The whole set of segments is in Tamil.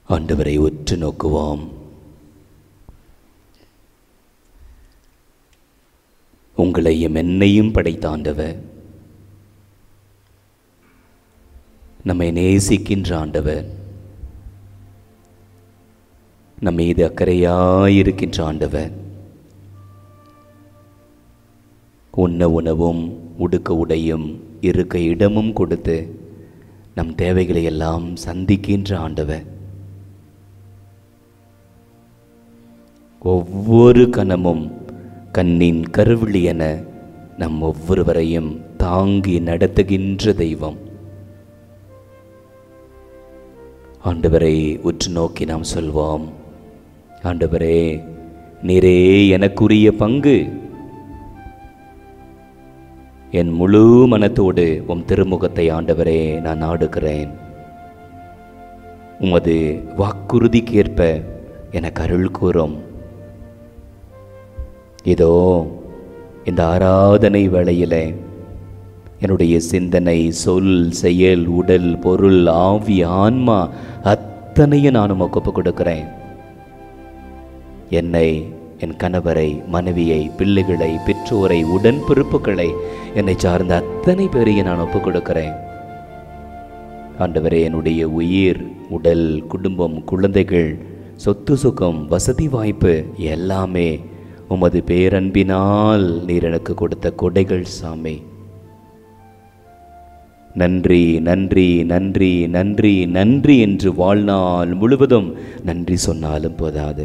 ஆண்டவரை உற்று நோக்குவோம் உங்களையும் என்னையும் படைத்த ஆண்டவர் நம்மை நேசிக்கின்ற ஆண்டவர் நம் மீது அக்கறையாயிருக்கின்ற ஆண்டவர் உண்ண உணவும் உடுக்க உடையும் இருக்க இடமும் கொடுத்து நம் தேவைகளை எல்லாம் சந்திக்கின்ற ஆண்டவர் ஒவ்வொரு கணமும் கண்ணின் கருவிழி என நம் ஒவ்வொருவரையும் தாங்கி நடத்துகின்ற தெய்வம் ஆண்டவரை உற்று நோக்கி நாம் சொல்வோம் ஆண்டவரே நீரே எனக்குரிய பங்கு என் முழு மனத்தோடு உம் திருமுகத்தை ஆண்டவரே நான் நாடுகிறேன் உமது வாக்குறுதிக்கேற்ப எனக்கு அருள் கூறும் இதோ இந்த ஆராதனை வேளையிலே என்னுடைய சிந்தனை சொல் செயல் உடல் பொருள் ஆவி ஆன்மா அத்தனையும் நான் உமக்கு ஒப்புக் கொடுக்கிறேன் என்னை என் கணவரை மனைவியை பிள்ளைகளை பெற்றோரை உடன் பொறுப்புகளை என்னை சார்ந்த அத்தனை பேரையும் நான் ஒப்புக் கொடுக்கிறேன் ஆண்டவரே என்னுடைய உயிர் உடல் குடும்பம் குழந்தைகள் சொத்து சுகம் வசதி வாய்ப்பு எல்லாமே உமது பேரன்பினால் நீர் எனக்கு கொடுத்த கொடைகள் சாமி நன்றி நன்றி நன்றி நன்றி நன்றி என்று வாழ்நாள் முழுவதும் நன்றி சொன்னாலும் போதாது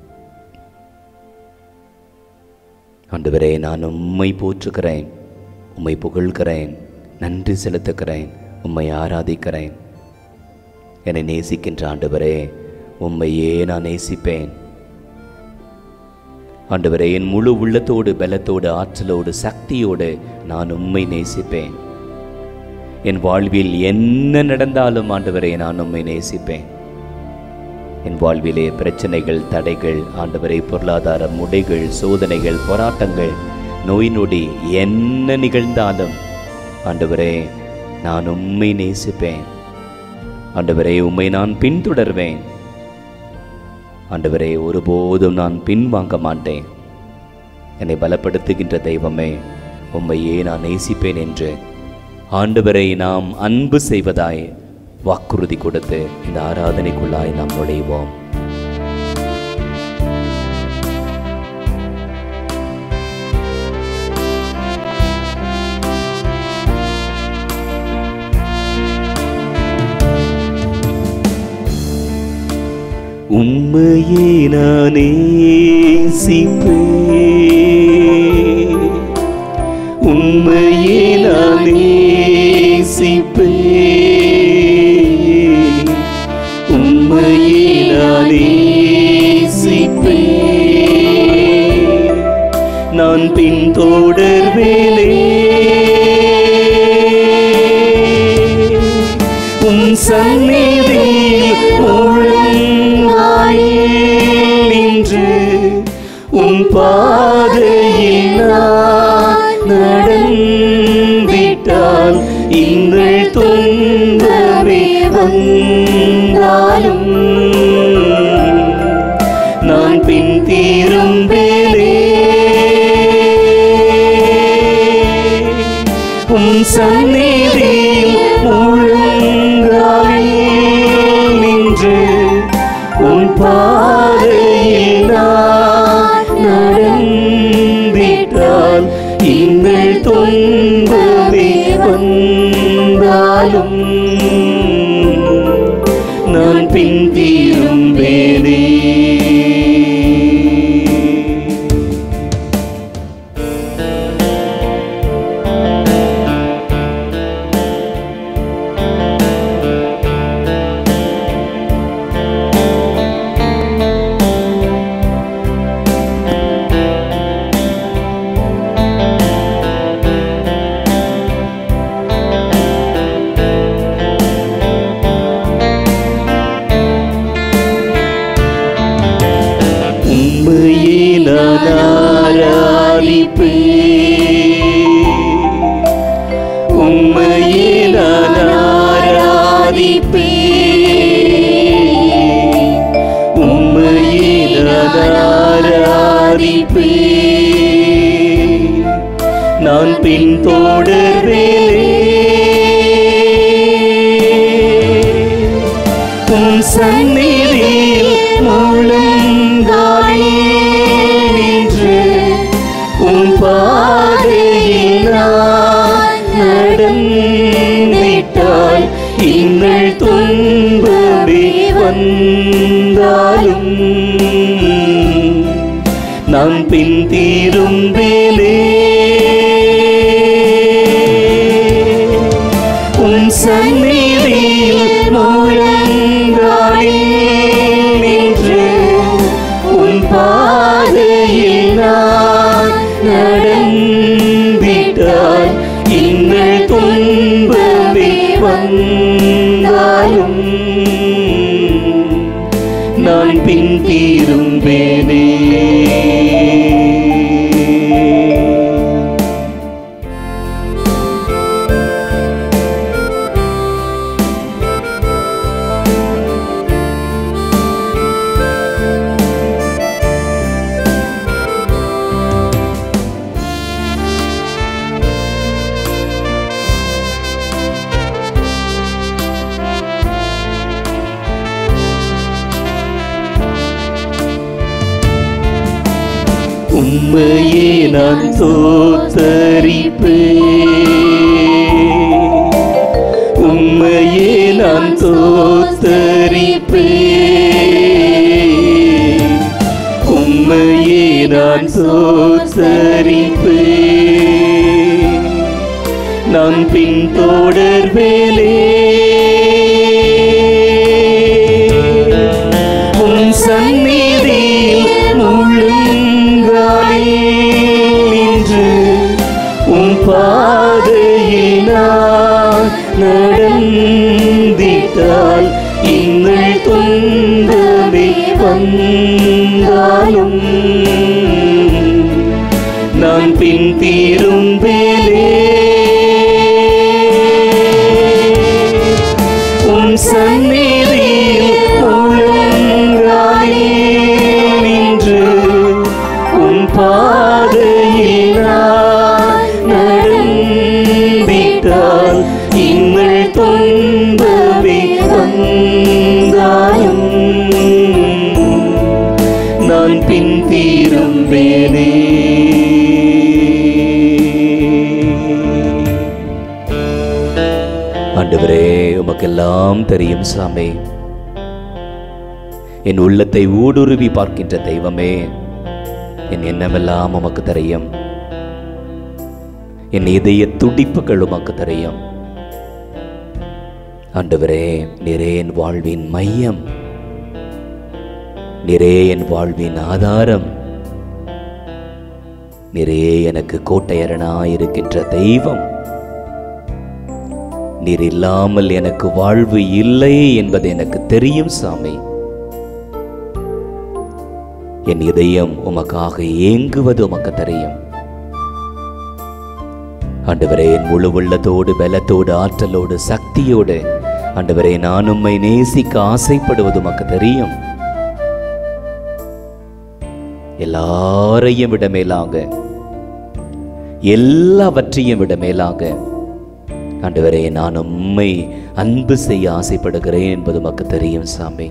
ஆண்டவரே நான் உம்மை போற்றுகிறேன் உம்மை புகழ்கிறேன் நன்றி செலுத்துகிறேன் உம்மை ஆராதிக்கிறேன் என்னை நேசிக்கின்ற ஆண்டவரே உம்மையே நான் நேசிப்பேன் ஆண்டவரே என் முழு உள்ளத்தோடு பலத்தோடு ஆற்றலோடு சக்தியோடு நான் உம்மை நேசிப்பேன் என் வாழ்வில் என்ன நடந்தாலும் ஆண்டவரே நான் உம்மை நேசிப்பேன் என் வாழ்விலே பிரச்சனைகள் தடைகள் ஆண்டவரை பொருளாதார முடைகள் சோதனைகள் போராட்டங்கள் நோய் நொடி என்ன நிகழ்ந்தாலும் ஆண்டவரே நான் உம்மை நேசிப்பேன் ஆண்டவரே உம்மை நான் பின்தொடர்வேன் ஆண்டவரே ஒருபோதும் நான் பின்வாங்க மாட்டேன் என்னை பலப்படுத்துகின்ற தெய்வமே உம்மையே நான் நேசிப்பேன் என்று ஆண்டவரை நாம் அன்பு செய்வதாய் வாக்குறுதி கொடுத்து இந்த ஆராதனைக்குள்ளாய் நாம் நுழைவோம் உம்மையே நானே உம்மையே நானே உம்மையே நானே நான் பின்தொடர்வேனே உம் சந்நிதியில் ஒழுங்காய் நின்று உம் பாதையில் நான் நடந்திட்டால் இன்னல் துன்பமே வந்தாலும் நான் பின் தீரும்பேனே உம் சந்நிதியில் ஒழுங்காய் நின்று உன் பாதையில் நான் நடந்திட்டால் இன்னல் துன்பமே வந்தாலும் நான் பின் தீரும்பேனே உம்மையே நான் ஆராதிப்பேன் உம்மையே நான் ஆராதிப்பேன் பின்தொடர்வேனே உன் சந்நிதியில் முழங்காலில் நின்று உன் பாதையில் நான் நடந்திட்டால் இன்னல் துன்பமே வந்தாலும் நான் பின் தீரும்பேனே உன் சந்நிதியில் முழங்காலில் நின்று உன் பாதையில் நான் நடந்திட்டால் இன்னல் துன்பமே வந்தாலும் நான் பின் தீரும்பேனே உம்மையே நான் தோத்தரிப்பேன் உம்மையே நான் தோத்தரிப்பேன் உம்மையே நான் தோத்தரிப்பேன் நான் பின்தொடர்வேனே உன் சந்நிதியில் முழுங்காலில் நின்று உன் பாதையில் நான் நடந்திட்டால் இன்னல் துன்பமே வந்தாலும் நான் பின் தீரும்பேனே உன் சந்நிதியில் முழங்காலில் நின்று உன் பாதையில் நான் நடந்திட்டால் இன்னல் துன்பமே வந்தாலும் நான் பின் தீரும்பேனே ஆண்டவரே உமக்கெல்லாம் தெரியும் சாமி என் உள்ளத்தை ஊடுருவி பார்க்கின்ற தெய்வமே என் எண்ணமெல்லாம் உமக்கு தெரியும் என் இதய துடிப்புகள் உமக்கு தெரியும் ஆண்டவரே நீரே என் வாழ்வின் மையம் நீரே என் வாழ்வின் ஆதாரம் நீரே எனக்கு கோட்டையரனாயிருக்கின்ற தெய்வம் நீர் இல்லாமல் எனக்கு வாழ்வு இல்லை என்பது எனக்கு தெரியும் சாமி என் இதயம் உமக்காக ஏங்குவது உமக்கு தெரியும் ஆண்டவரே என் முழு உள்ளத்தோடு பலத்தோடு ஆற்றலோடு சக்தியோடு ஆண்டவரே நான் உம்மை நேசிக்க ஆசைப்படுவது உமக்கு தெரியும் எல்லாரையும் விட மேலாக எல்லாவற்றையும் விட மேலாக ஆண்டவரே நான் உம்மை அன்பு செய்ய ஆசைப்படுகிறேன் என்பது உமக்கு தெரியும் சாமி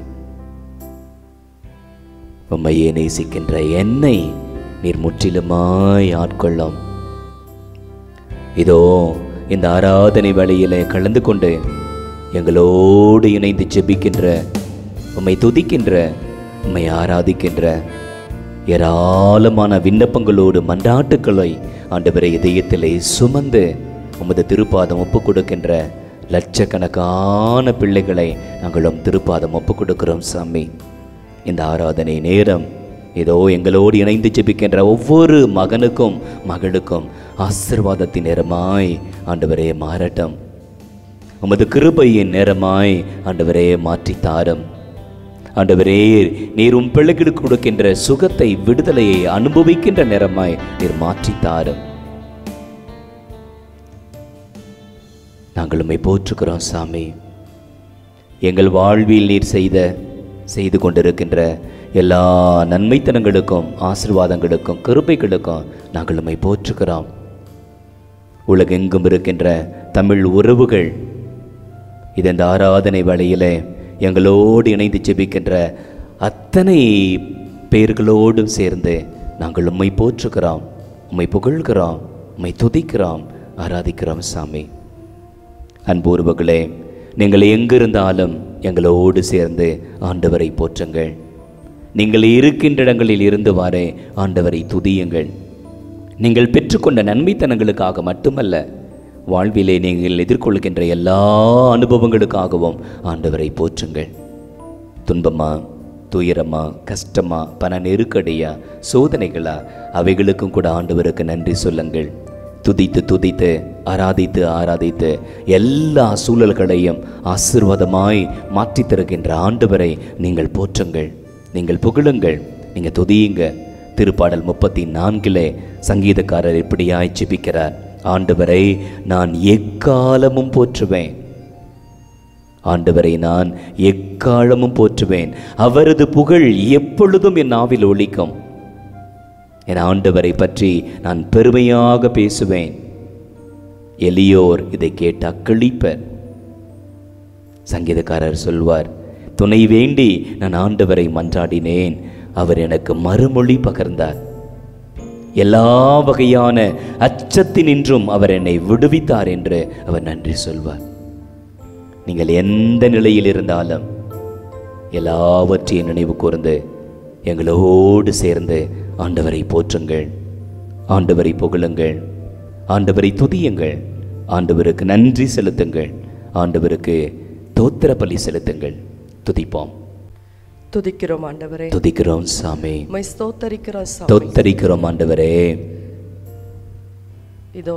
உம்மையே நேசிக்கின்ற என்னை நீர் முற்றிலுமாய் ஆட்கொள்ளும் இதோ இந்த ஆராதனை வழியிலே கலந்து கொண்டு எங்களோடு இணைந்து ஜெபிக்கின்ற உம்மை துதிக்கின்ற உம்மை ஆராதிக்கின்ற ஏராளமான விண்ணப்பங்களோடு மன்றாட்டுக்களை ஆண்டவரை இதயத்திலே சுமந்து உமது திருப்பாதம் ஒப்பு கொடுக்கின்ற லட்சக்கணக்கான பிள்ளைகளை நாங்களும் திருப்பாதம் ஒப்பு கொடுக்கிறோம் சாமி இந்த ஆராதனை நேரம் இதோ எங்களோடு இணைந்து ஜெபிக்கின்ற ஒவ்வொரு மகனுக்கும் மகளுக்கும் ஆசிர்வாதத்தின் நேரமாய் ஆண்டவரே மாறட்டும் உமது கிருபையின் நேரமாய் ஆண்டவரே மாற்றி தாரும் ஆண்டவரே நீர் உம் பிள்ளைகளுக்கு கொடுக்கின்ற சுகத்தை விடுதலையை அனுபவிக்கின்ற நேரமாய் நீர் மாற்றி தாரும் நாங்கள் உம்மை போற்றுகிறோம் சாமி எங்கள் வாழ்வில் நீர் செய்த செய்து கொண்டிருக்கின்ற எல்லா நன்மைத்தனங்களுக்கும் ஆசிர்வாதங்களுக்கும் கிருபைகளுக்கும் நாங்கள் உம்மை போற்றுகிறோம் உலகெங்கும் இருக்கின்ற தமிழ் உறவுகள் இது இந்த ஆராதனை வேளையிலே எங்களோடு இணைந்து ஜெபிக்கின்ற அத்தனை பேர்களோடும் சேர்ந்து நாங்கள் உம்மை போற்றுகிறோம் உம்மை புகழ்கிறோம் உம்மை துதிக்கிறோம் ஆராதிக்கிறோம் சாமி அன்புறவுகளே நீங்கள் எங்கிருந்தாலும் எங்களோடு சேர்ந்து ஆண்டவரை போற்றுங்கள் நீங்கள் இருக்கின்ற இடங்களில் இருந்து வாரே ஆண்டவரை துதியுங்கள் நீங்கள் பெற்றுக்கொண்ட நன்மைத்தனங்களுக்காக மட்டுமல்ல வாழ்விலே நீங்கள் எதிர்கொள்கின்ற எல்லா அனுபவங்களுக்காகவும் ஆண்டவரை போற்றுங்கள் துன்பமா துயரமா கஷ்டமா பண நெருக்கடியா சோதனைகளா அவைகளுக்கும் கூட ஆண்டவருக்கு நன்றி சொல்லுங்கள் துதித்து துதித்து ஆராதித்து ஆராதித்து எல்லா சூழல்களையும் ஆசீர்வாதமாய் மாற்றித் தருகின்ற ஆண்டவரை நீங்கள் போற்றுங்கள் நீங்கள் புகழுங்கள் நீங்கள் துதியுங்க திருப்பாடல் முப்பத்தி நான்கிலே சங்கீதக்காரர் இப்படியாய் ஜெபிக்கிறார் ஆண்டவரை நான் எக்காலமும் போற்றுவேன் ஆண்டவரை நான் எக்காலமும் போற்றுவேன் அவரது புகழ் எப்பொழுதும் என் நாவில் ஒலிக்கும் என் ஆண்டவரை பற்றி நான் பெருமையாக பேசுவேன் எளியோர் இதை கேட்டு அக்களிப்பர் சங்கீதக்காரர் சொல்வார் துணை வேண்டி நான் ஆண்டவரை மன்றாடினேன் அவர் எனக்கு மறுமொழி பகர்ந்தார் எல்லா வகையான அச்சத்தினின்றும் அவர் என்னை விடுவித்தார் என்று அவர் நன்றி சொல்வார் நீங்கள் எந்த நிலையில் இருந்தாலும் எல்லாவற்றையும் நினைவு கூர்ந்து எங்களோடு சேர்ந்து ஆண்டவரை போற்றுங்கள் ஆண்டவரை புகழுங்கள் ஆண்டவரை துதியுங்கள் ஆண்டவருக்கு நன்றி செலுத்துங்கள் ஆண்டவருக்கு தோத்திர பலி செலுத்துங்கள் துதிப்போம் துதிக்கிறோம் ஆண்டவரே துதிக்கிறோம் சாமி உம்மை ஸ்தோத்தரிக்கிறோம் சாமி தோத்தரிக்கிறோம் ஆண்டவரே இதோ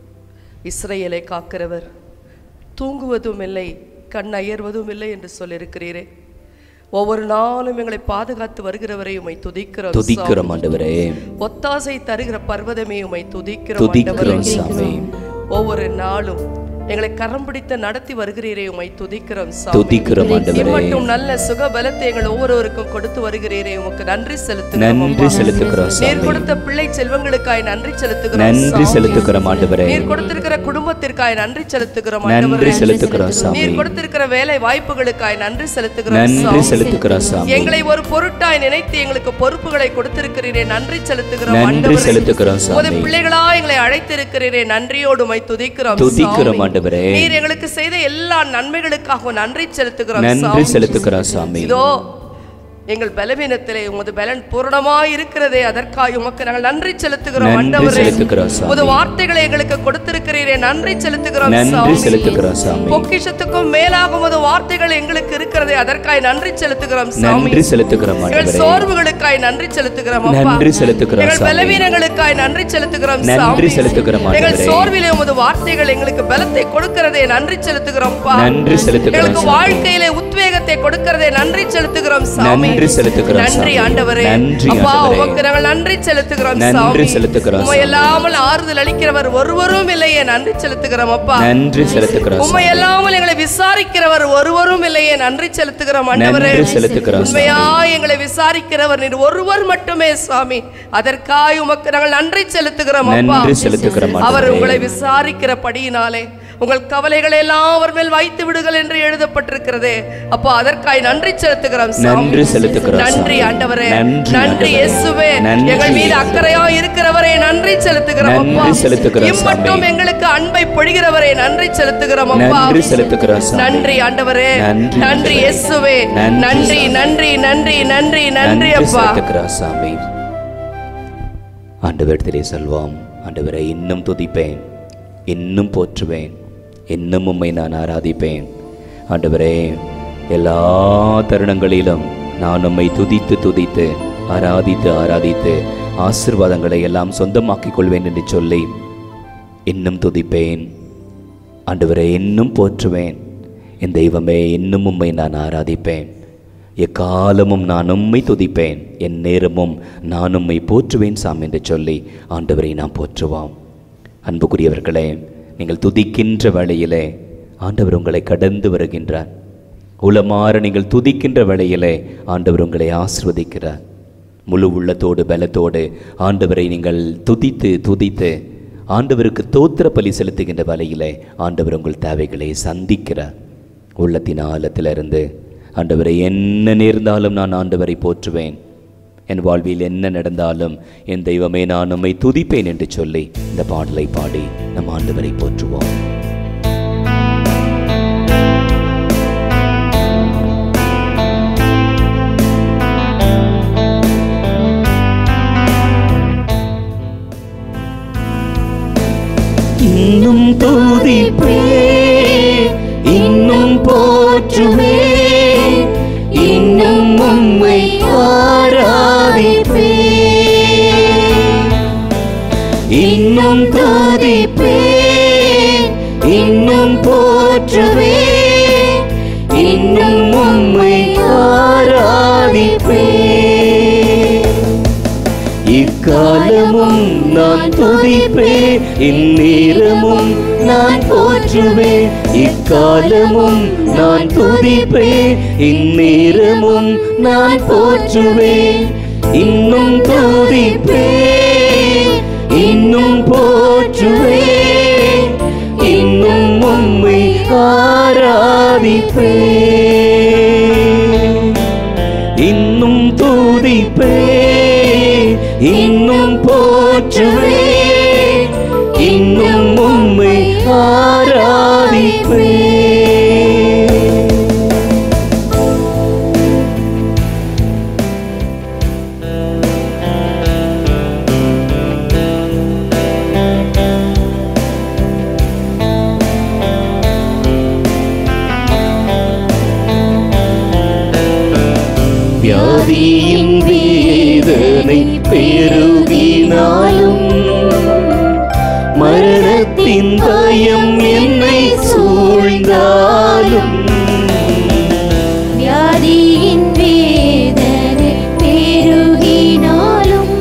இஸ்ரவேலை காக்கிறவர் தூங்குவதும் இல்லை கண் அயர்வதும் இல்லை என்று சொல்லியிருக்கிறீரே ஒவ்வொரு நாளும் எங்களை பாதுகாத்து வருகிறவரை உம்மை துதிக்கிறோம் துதிக்கிறோம் ஆண்டவரே சாமி. ஒத்தாசை தருகிற பர்வதமே உம்மை துதிக்கிறோம் துதிக்கிறோம் ஆண்டவரே. சாமி ஒவ்வொரு நாளும் எங்களை கரம் பிடித்து நடத்தி வருகிறீரே உம்மை துதிக்கிறோம் சாமி துதிக்கிறோம் ஆண்டவரே மட்டும் நல்ல சுக பலத்தை எங்கள் ஒவ்வொருவருக்கும் கொடுத்து வருகிறீரே உமக்கு நன்றி செலுத்துகிறோம் நன்றி அப்பா. செலுத்துகிறோம் நீர் சாமி கொடுத்த பிள்ளை செல்வங்களுக்காய் நன்றி செலுத்துகிறோம் நன்றி சாமி. செலுத்துகிறோம் ஆண்டவரே நீர் கொடுத்திருக்கிற குடும்பத்திற்காய் நன்றி செலுத்துகிறோம் நன்றி ஆண்டவரே. செலுத்துகிறோம் சாமி நீர் கொடுத்திருக்கிற வேலை வாய்ப்புகளுக்காய் நன்றி செலுத்துகிறோம் நன்றி சாமி. செலுத்துகிறோம் சாமி எங்களை ஒரு பொருட்டாய் நினைத்து எங்களுக்கு பொறுப்புகளை கொடுத்திருக்கிறீரே நன்றி செலுத்துகிறோம் நன்றி ஆண்டவரே. செலுத்துகிறோம் உமது சாமி பிள்ளைகளா எங்களை அழைத்திருக்கிறீரே நன்றியோடு உம்மை துதிக்கிறோம் துதிக்கிறோம் சாமி. ஆண்டவரே நீர் எங்களுக்கு செய்த எல்லா நன்மைகளுக்காக நன்றி செலுத்துகிறோம் நன்றி சாமி. செலுத்துகிறோம் சாமி இதோ எங்கள் பலவீனத்திலே உமது பலன் பூரணமாய் இருக்கிறதே அதற்காக உமக்கு நாங்கள் நன்றி செலுத்துகிறோம் நன்றி ஆண்டவரே செலுத்துகிறோம் சாமி உமது வார்த்தைகளை எங்களுக்கு கொடுத்திருக்கிறீரே நன்றி செலுத்துகிறோம் நன்றி சாமி. செலுத்துகிறோம் சாமி பொக்கிஷத்துக்கும் மேலாக உமது வார்த்தைகள் எங்களுக்கு இருக்கிறதே அதற்காய் நன்றி செலுத்துகிறோம் சாமி நன்றி செலுத்துகிறோம் எங்கள் ஆண்டவரே சோர்வுகளுக்காய் நன்றி செலுத்துகிறோம் அப்பா நன்றி செலுத்துகிறோம் எங்கள் சாமி பலவீனங்களுக்காய் நன்றி செலுத்துகிறோம் நன்றி சாமி செலுத்துகிறோம் எங்கள் ஆண்டவரே சோர்விலே உமது வார்த்தைகள் எங்களுக்கு பலத்தை கொடுக்கிறதே நன்றி செலுத்துகிறோம் அப்பா. நன்றி செலுத்துகிறோம் எங்களுக்கு சாமி வாழ்க்கையிலே உத்வேகத்தை கொடுக்கிறதே நன்றி செலுத்துகிறோம் சாமி நன்றி செலுத்துகிறோம் நன்றி சாமி ஆண்டவரே நன்றி அப்பா ஆண்டவரே உமக்கு நாங்கள் நன்றி செலுத்துகிறோம் நன்றி சாமி செலுத்துகிறோம் உம்மை சாமி. எல்லாமல் ஆறுதல் அளிக்கிறவர் ஒருவரும் இல்லையே நன்றி செலுத்துகிறோம் அப்பா நன்றி செலுத்துகிறோம் உண்மை சாமி எல்லாமல் எங்களை விசாரிக்கிறவர் ஒருவரும் இல்லையே நன்றி செலுத்துகிறோம் ஆண்டவரே நன்றி செலுத்துகிறோம் சாமி உண்மையா எங்களை விசாரிக்கிறவர் நீர் ஒருவர் மட்டுமே சுவாமி அதற்காய் உமக்கு நாங்கள் நன்றி செலுத்துகிறோம் அப்பா நன்றி செலுத்துகிறோம் அவர் ஆண்டவரே உங்களை விசாரிக்கிறபடியினாலே உங்கள் கவலைகளை எல்லாம் அவர் மேல் வைத்து விடுங்கள் என்று எழுதப்பட்டிருக்கிறதே அப்போ அதற்காய் நன்றி செலுத்துகிறோம் சாமி. நன்றி செலுத்துகிறோம் நன்றி சாமி. ஆண்டவரே நன்றி நன்றி ஆண்டவரே. இயேசுவே நன்றி எங்கள் மீது இயேசுவே. அக்கறையா இருக்கிறவரே நன்றி செலுத்துகிறோம் அப்பா நன்றி செலுத்துகிறோம் இம்மட்டும் சாமி. எங்களுக்கு அன்பை பொழிகிறவரே நன்றி செலுத்துகிறோம் அப்பா நன்றி செலுத்துகிறோம் சாமி நன்றி ஆண்டவரே நன்றி நன்றி ஆண்டவரே. இயேசுவே நன்றி நன்றி நன்றி நன்றி நன்றி நன்றி அப்பா செலுத்துகிறோம் சாமி ஆண்டவரிடத்திலே சொல்வோம் ஆண்டவரை இன்னும் துதிப்பேன் இன்னும் போற்றுவேன் இன்னும் உம்மை நான் ஆராதிப்பேன் ஆண்டவரே எல்லா தருணங்களிலும் நான் உம்மை துதித்து துதித்து ஆராதித்து ஆராதித்து ஆசீர்வாதங்களை எல்லாம் சொந்தமாக்கிக் கொள்வேன் என்று சொல்லி இன்னும் துதிப்பேன் ஆண்டவரை இன்னும் போற்றுவேன் என் தெய்வமே இன்னும் உம்மை நான் ஆராதிப்பேன் எக்காலமும் நான் உம்மை துதிப்பேன் என் நேரமும் நான் உம்மை போற்றுவேன் சாமி என்று சொல்லி ஆண்டவரை நாம் போற்றுவோம் அன்புக்குரியவர்களே நீங்கள் துதிக்கின்ற வேளையிலே ஆண்டவர் உங்களை கடந்து வருகின்றார் உளமாற நீங்கள் துதிக்கின்ற வேளையிலே ஆண்டவர் உங்களை ஆசிர்வதிக்கிறார் முழு உள்ளத்தோடு பலத்தோடு ஆண்டவரை நீங்கள் துதித்து துதித்து ஆண்டவருக்கு தோத்திர பலி செலுத்துகின்ற வலையிலே ஆண்டவர் உங்கள் தேவைகளை சந்திக்கிறார் உள்ளத்தின் ஆழத்திலிருந்து ஆண்டவரை என்ன நேர்ந்தாலும் நான் ஆண்டவரை போற்றுவேன் என் வாழ்வில் என்ன நடந்தாலும் என் தெய்வமே நான் உம்மை துதிப்பேன் என்று சொல்லி இந்த பாடலை பாடி நம் ஆண்டவரை போற்றுவோம் இன்னும் துதிப்பே இன்னும் போற்றுவே இன்னும் உம்மை ஆராதிப்பே இன்னும் துதிப்பே இன்னும் போற்றுவே இன்னும் உம்மை ஆராதிப்பே இக்காலமும் நான் துதிப்பேன் இந்நேரமும் நான் போற்றுவேன் இக்காலமும் நான் துதிப்பேன் இந்நேரமும் நான் போற்றுவேன் இன்னும் துதிப்பேன் இன்னும் போற்றுவேன் இன்னும் உம்மை ஆராதிப்பேன் இன்னும் துதிப்பே இன்னும் போற்றுவே இன்னும் உம்மை ஆராதிப்பே வியாதியின் வேதனை பெருகினாலும் மரணத்தின் பயம் என்னை சூழ்ந்தாலும் வியாதியின் வேதனை பெருகினாலும்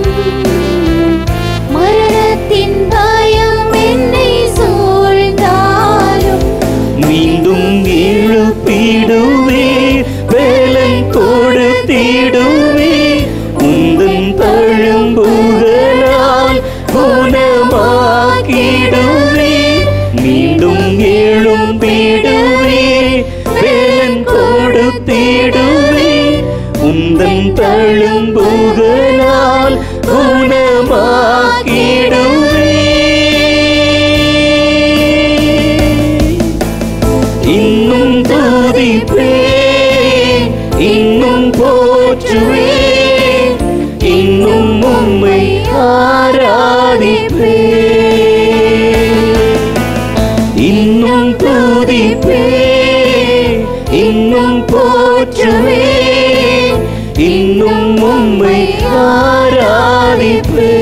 மரணத்தின் பயம் என்னை சூழ்ந்தாலும் மீண்டும் எழுப்பிடுவே வேலன் கொடுத்திடுவே உந்தன் தழும்புகளால் குணமாக்கிடுவே மீண்டும் எழும்பிடுவே வேலன் கொடுத்திடுவே உந்தன் தழும்புகளால் குணமாக்கிடுவே இன்னும் துதிப்பே இன்னும் போற்றுவே இன்னும் உம்மை ஆராதிப்பே இன்னும் துதிப்பே இன்னும் போற்றுவே இன்னும் உம்மை ஆராதிப்பே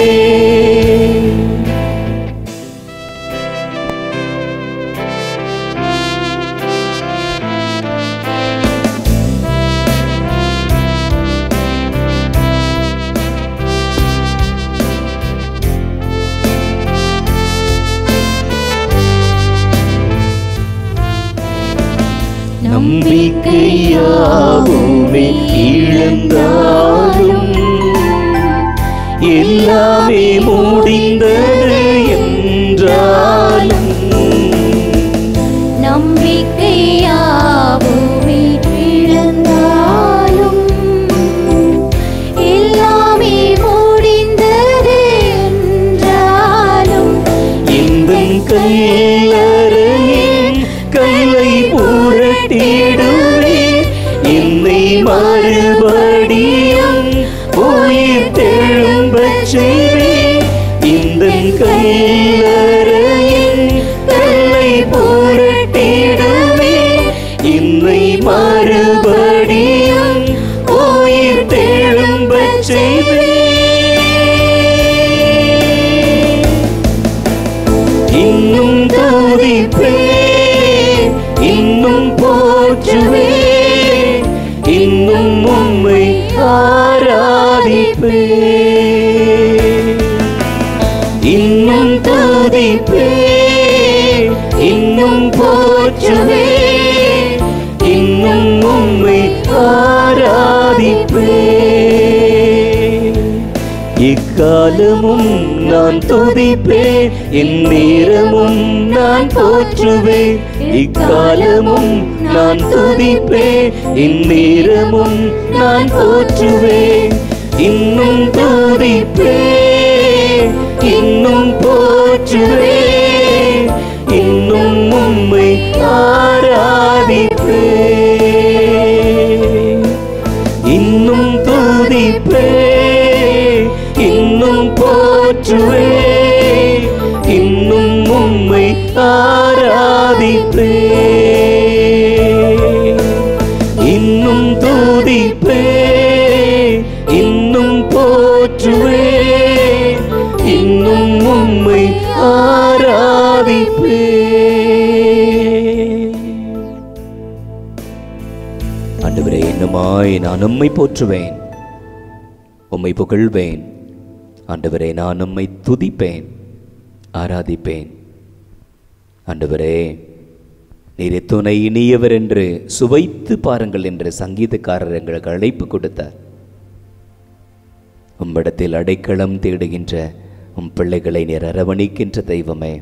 நம்பிக்கையாவுமே இழந்தாலும் எல்லாமே முடிந்தது என்றாலும் நம்பிக்கையாவுமே இழந்தாலும் எல்லாமே முடிந்தது என்றாலும் இந்த கையறையின் கைலை புரட்டிடுவே என்னை மறுபடியும் உயிர் தெழும்பச் செய்வே இந்த கையறையின் கைலை புரட்டிடுவே என்னை மறுபடியும் உயிர் தெழும்பச் செய்வே இன்னும் துதிப்பே இன்னும் போற்றுவே இன்னும் உம்மை ஆராதிப்பே இன்னும் துதிப்பே இன்னும் போற்றுவே இன்னும் உம்மை ஆராதிப்பே இக்காலமும் நான் துதிப்பேன் என் நேரமும் நான் போற்றுவேன் இக்காலமும் நான் துதிப்பேன் என் நேரமும் நான் போற்றுவேன் இன்னும் துதிப்பேன் இன்னும் போற்றுவேன் இன்னும் உம்மை ஆராதிப்பேன் இன்னும் துதிப்பே இன்னும் போற்றுவே இன்னும் உம்மை ஆராதிப்பே இன்னும் துதிப்பே இன்னும் போற்றுவே இன்னும் உம்மை ஆராதிப்பே ஆண்டவரே இன்னுமாய் நான் உம்மை போற்றுவேன் உம்மை புகழ்வேன் ஆண்டவரே நான் உம்மை துதிப்பேன் ஆராதிப்பேன் ஆண்டவரே நீர் துணை இனியவர் என்று சுவைத்து பாருங்கள் என்று சங்கீதக்காரர் எங்களுக்கு அழைப்பு கொடுத்தார் உம்மிடத்தில் அடைக்கலம் தேடுகின்ற உம் பிள்ளைகளை நீர் அரவணைக்கின்ற தெய்வமே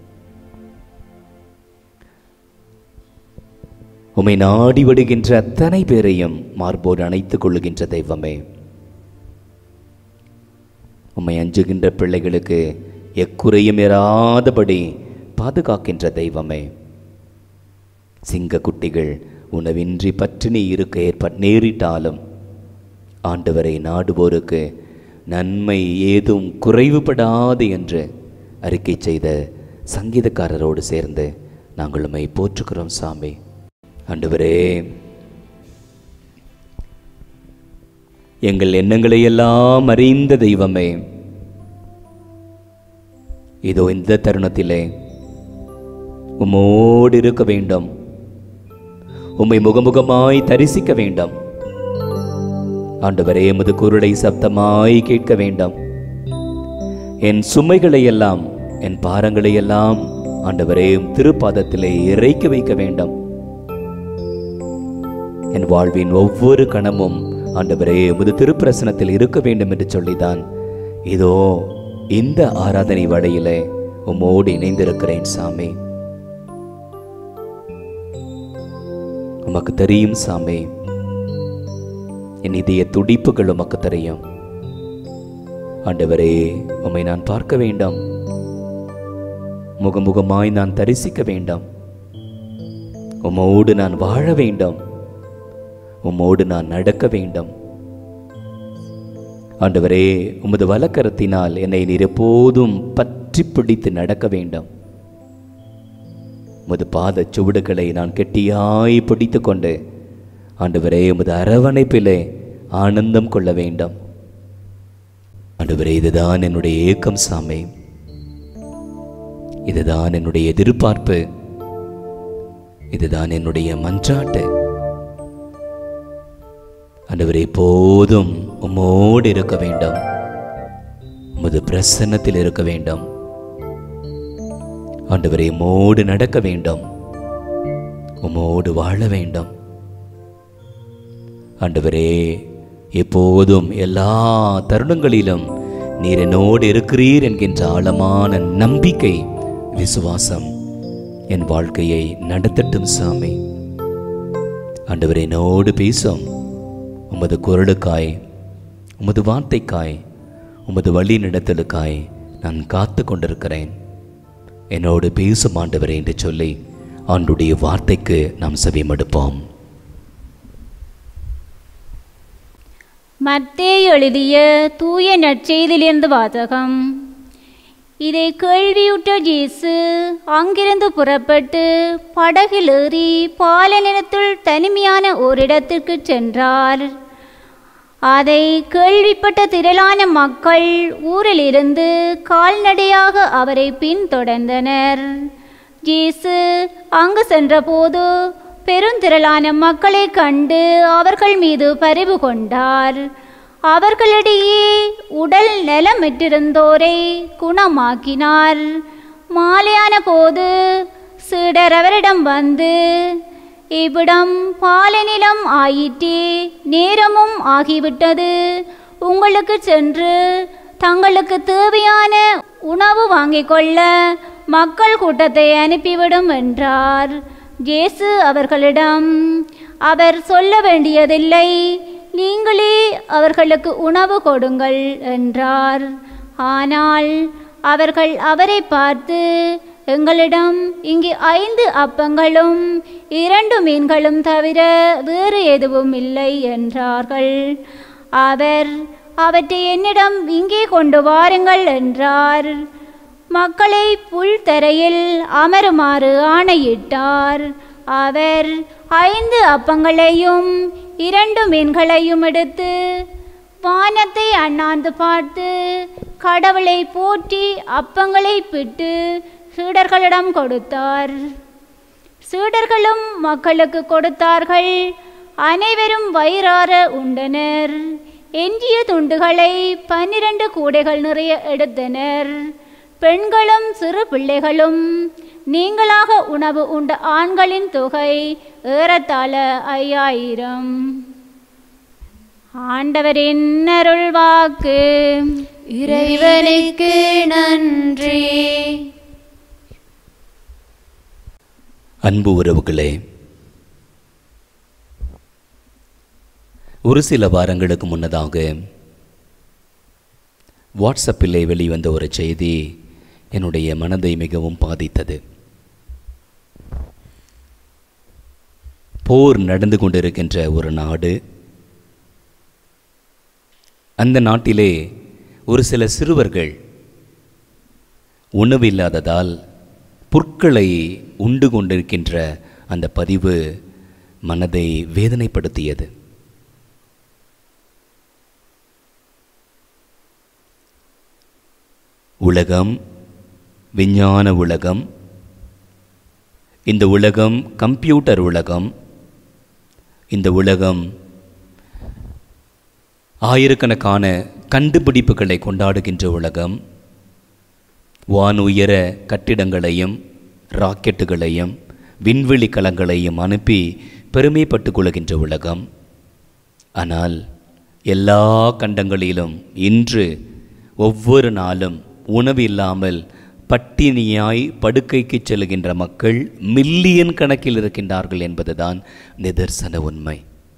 உம்மை நாடி விடுகின்ற அத்தனை பேரையும் மார்போடு அணைத்துக் கொள்ளுகின்ற தெய்வமே உம்மை அஞ்சுகின்ற பிள்ளைகளுக்கு எக்குறையும் இராதபடி பாதுகாக்கின்ற தெய்வமே சிங்க குட்டிகள் உணவின்றி பட்டினி இருக்க ஏற்ப நேரிட்டாலும் ஆண்டவரை நாடுவோருக்கு நன்மை ஏதும் குறைவுபடாது என்று அறிக்கை செய்த சங்கீதக்காரரோடு சேர்ந்து நாங்கள் உம்மை போற்றுகிறோம் சாமி ஆண்டவரே எங்கள் எண்ணங்களை எல்லாம் அறிந்த தெய்வமே இதோ இந்த தருணத்திலே உம்மோடு இருக்க வேண்டும் உம்மை முகமுகமாய் தரிசிக்க வேண்டும் ஆண்டவரே எமது குரலை சப்தமாய் கேட்க வேண்டும் என் சுமைகளை எல்லாம் என் பாரங்களை எல்லாம் ஆண்டவரே உம் திருப்பாதத்திலே இறைக்க வைக்க வேண்டும் என் வாழ்வின் ஒவ்வொரு கணமும் ஆண்டவரே உமது திருப்பிரசனத்தில் இருக்க வேண்டும் என்று சொல்லிதான் இதோ இந்த ஆராதனை வழியிலே உம்மோடு இணைந்திருக்கிறேன் சாமி உமக்கு தெரியும் சாமி என் இதய துடிப்புகள் உமக்கு தெரியும் ஆண்டவரே உம்மை நான் பார்க்க வேண்டாம் முகமுகமாய் நான் தரிசிக்க வேண்டாம் உம்மோடு நான் வாழ வேண்டும் உம்மோடு நான் நடக்க வேண்டும் ஆண்டவரே உமது வலக்கரத்தினால் என்னை நீர் எப்போதும் பற்றி பிடித்து நடக்க வேண்டும் உமது பாத சுவடுகளை நான் கெட்டியாய் பிடித்து கொண்டு ஆண்டவரே உமது அரவணைப்பிலே ஆனந்தம் கொள்ள வேண்டும் ஆண்டவரே இதுதான் என்னுடைய ஏக்கம் சாமி இதுதான் என்னுடைய எதிர்பார்ப்பு இதுதான் என்னுடைய மன்றாட்டு ஆண்டவரே போதும் உம்மோடு இருக்க வேண்டும் உமது பிரசன்னத்தில் இருக்க வேண்டும் ஆண்டவரே உம்மோடு நடக்க வேண்டும் உம்மோடு வாழ வேண்டும் ஆண்டவரே எப்போதும் எல்லா தருணங்களிலும் நீர் என்னோடு இருக்கிறீர் என்கின்ற ஆழமான நம்பிக்கை விசுவாசம் என் வாழ்க்கையை நடத்தட்டும் சாமி ஆண்டவரே என்னோடு பேசும் உமது குரலுக்காய் உமது வார்த்தைக்காய் உமது வழி நடத்தலுக்காய் நான் காத்து கொண்டிருக்கிறேன் என்னோடு பேசும் ஆண்டவரே என்று சொல்லி ஆண்டுடைய வார்த்தைக்கு நாம் செவிமடுப்போம் மத்தேயு எழுதிய தூய நற்செய்தியிலிருந்து வாசகம் இதை கேள்வியுற்ற இயேசு அங்கிருந்து புறப்பட்டு படகில் ஏறி பாலைநிலத்துள் தனிமையான ஓரிடத்திற்கு சென்றார் அதை கேள்விப்பட்ட திரளான மக்கள் ஊரிலிருந்து கால்நடையாக அவரை பின்தொடர்ந்தனர் இயேசு அங்கு சென்றபோது பெருந்திரளான மக்களை கண்டு அவர்கள் மீது பரிவு கொண்டார் அவர்களிடையே உடல் நலமிட்டிருந்தோரை குணமாக்கினார் மாலையான போது சீடர் அவரிடம் வந்து இவ்விடம் பாலநிலம் ஆயிற்றே நேரமும் ஆகிவிட்டது உங்களுக்கு சென்று தங்களுக்கு தேவையான உணவு வாங்கிக் கொள்ள மக்கள் கூட்டத்தை அனுப்பிவிடும் என்றார் இயேசு அவர்களிடம் அவர் சொல்ல வேண்டியதில்லை நீங்களே அவர்களுக்கு உணவு கொடுங்கள் என்றார் ஆனால் அவர்கள் அவரை பார்த்து எங்களிடம் இங்கே ஐந்து அப்பங்களும் இரண்டு மீன்களும் தவிர வேறு எதுவும் இல்லை என்றார்கள் அவர் அவற்றை என்னிடம் இங்கே கொண்டு வாருங்கள் என்றார் மக்களை புல் தரையில் அமருமாறு ஆணையிட்டார் அவர் ஐந்து அப்பங்களையும் இரண்டு மீன்களையும் எடுத்து வானத்தை அண்ணாந்து பார்த்து கடவுளை போற்றி அப்பங்களை பிட்டு சீடர்களிடம் கொடுத்தார் சீடர்களும் மக்களுக்கு கொடுத்தார்கள் அனைவரும் வயிறார உண்டனர் எஞ்சிய துண்டுகளை பன்னிரண்டு கூடைகள் நிறைய எடுத்தனர் பெண்களும் சிறு பிள்ளைகளும் நீங்களாக உணவு உண்ட ஆண்களின் தொகை ஏறத்தாழ ஐயாயிரம் ஆண்டவரின் அருள் வாக்கு இறைவனுக்கு நன்றி அன்பு உறவுகளே ஒரு சில வாரங்களுக்கு முன்னதாக வாட்ஸ்அப்பிலே வெளிவந்த ஒரு செய்தி என்னுடைய மனதை மிகவும் பாதித்தது போர் நடந்து கொண்டிருக்கின்ற ஒரு நாடு அந்த நாட்டிலே ஒரு சில சிறுவர்கள் உணவில்லாததால் புற்களை உண்டு கொண்டிருக்கின்ற அந்த பதிவு மனதை வேதனைப்படுத்தியது உலகம் விஞ்ஞான உலகம் இந்த உலகம் கம்ப்யூட்டர் உலகம் இந்த உலகம் ஆயிரக்கணக்கான கண்டுபிடிப்புகளை கொண்டாடுகின்ற உலகம் வானுயர கட்டிடங்களையும் ராக்கெட்டுகளையும் விண்வெளி கலங்களையும் அனுப்பி பெருமைப்பட்டு கொள்கின்ற உலகம் ஆனால் எல்லா கண்டங்களிலும் இன்று ஒவ்வொரு நாளும் உணவு இல்லாமல் பட்டினியாய் படுக்கைக்கு செல்கின்ற மக்கள் மில்லியன் கணக்கில் இருக்கின்றார்கள் என்பதுதான் நிதர்சன உண்மை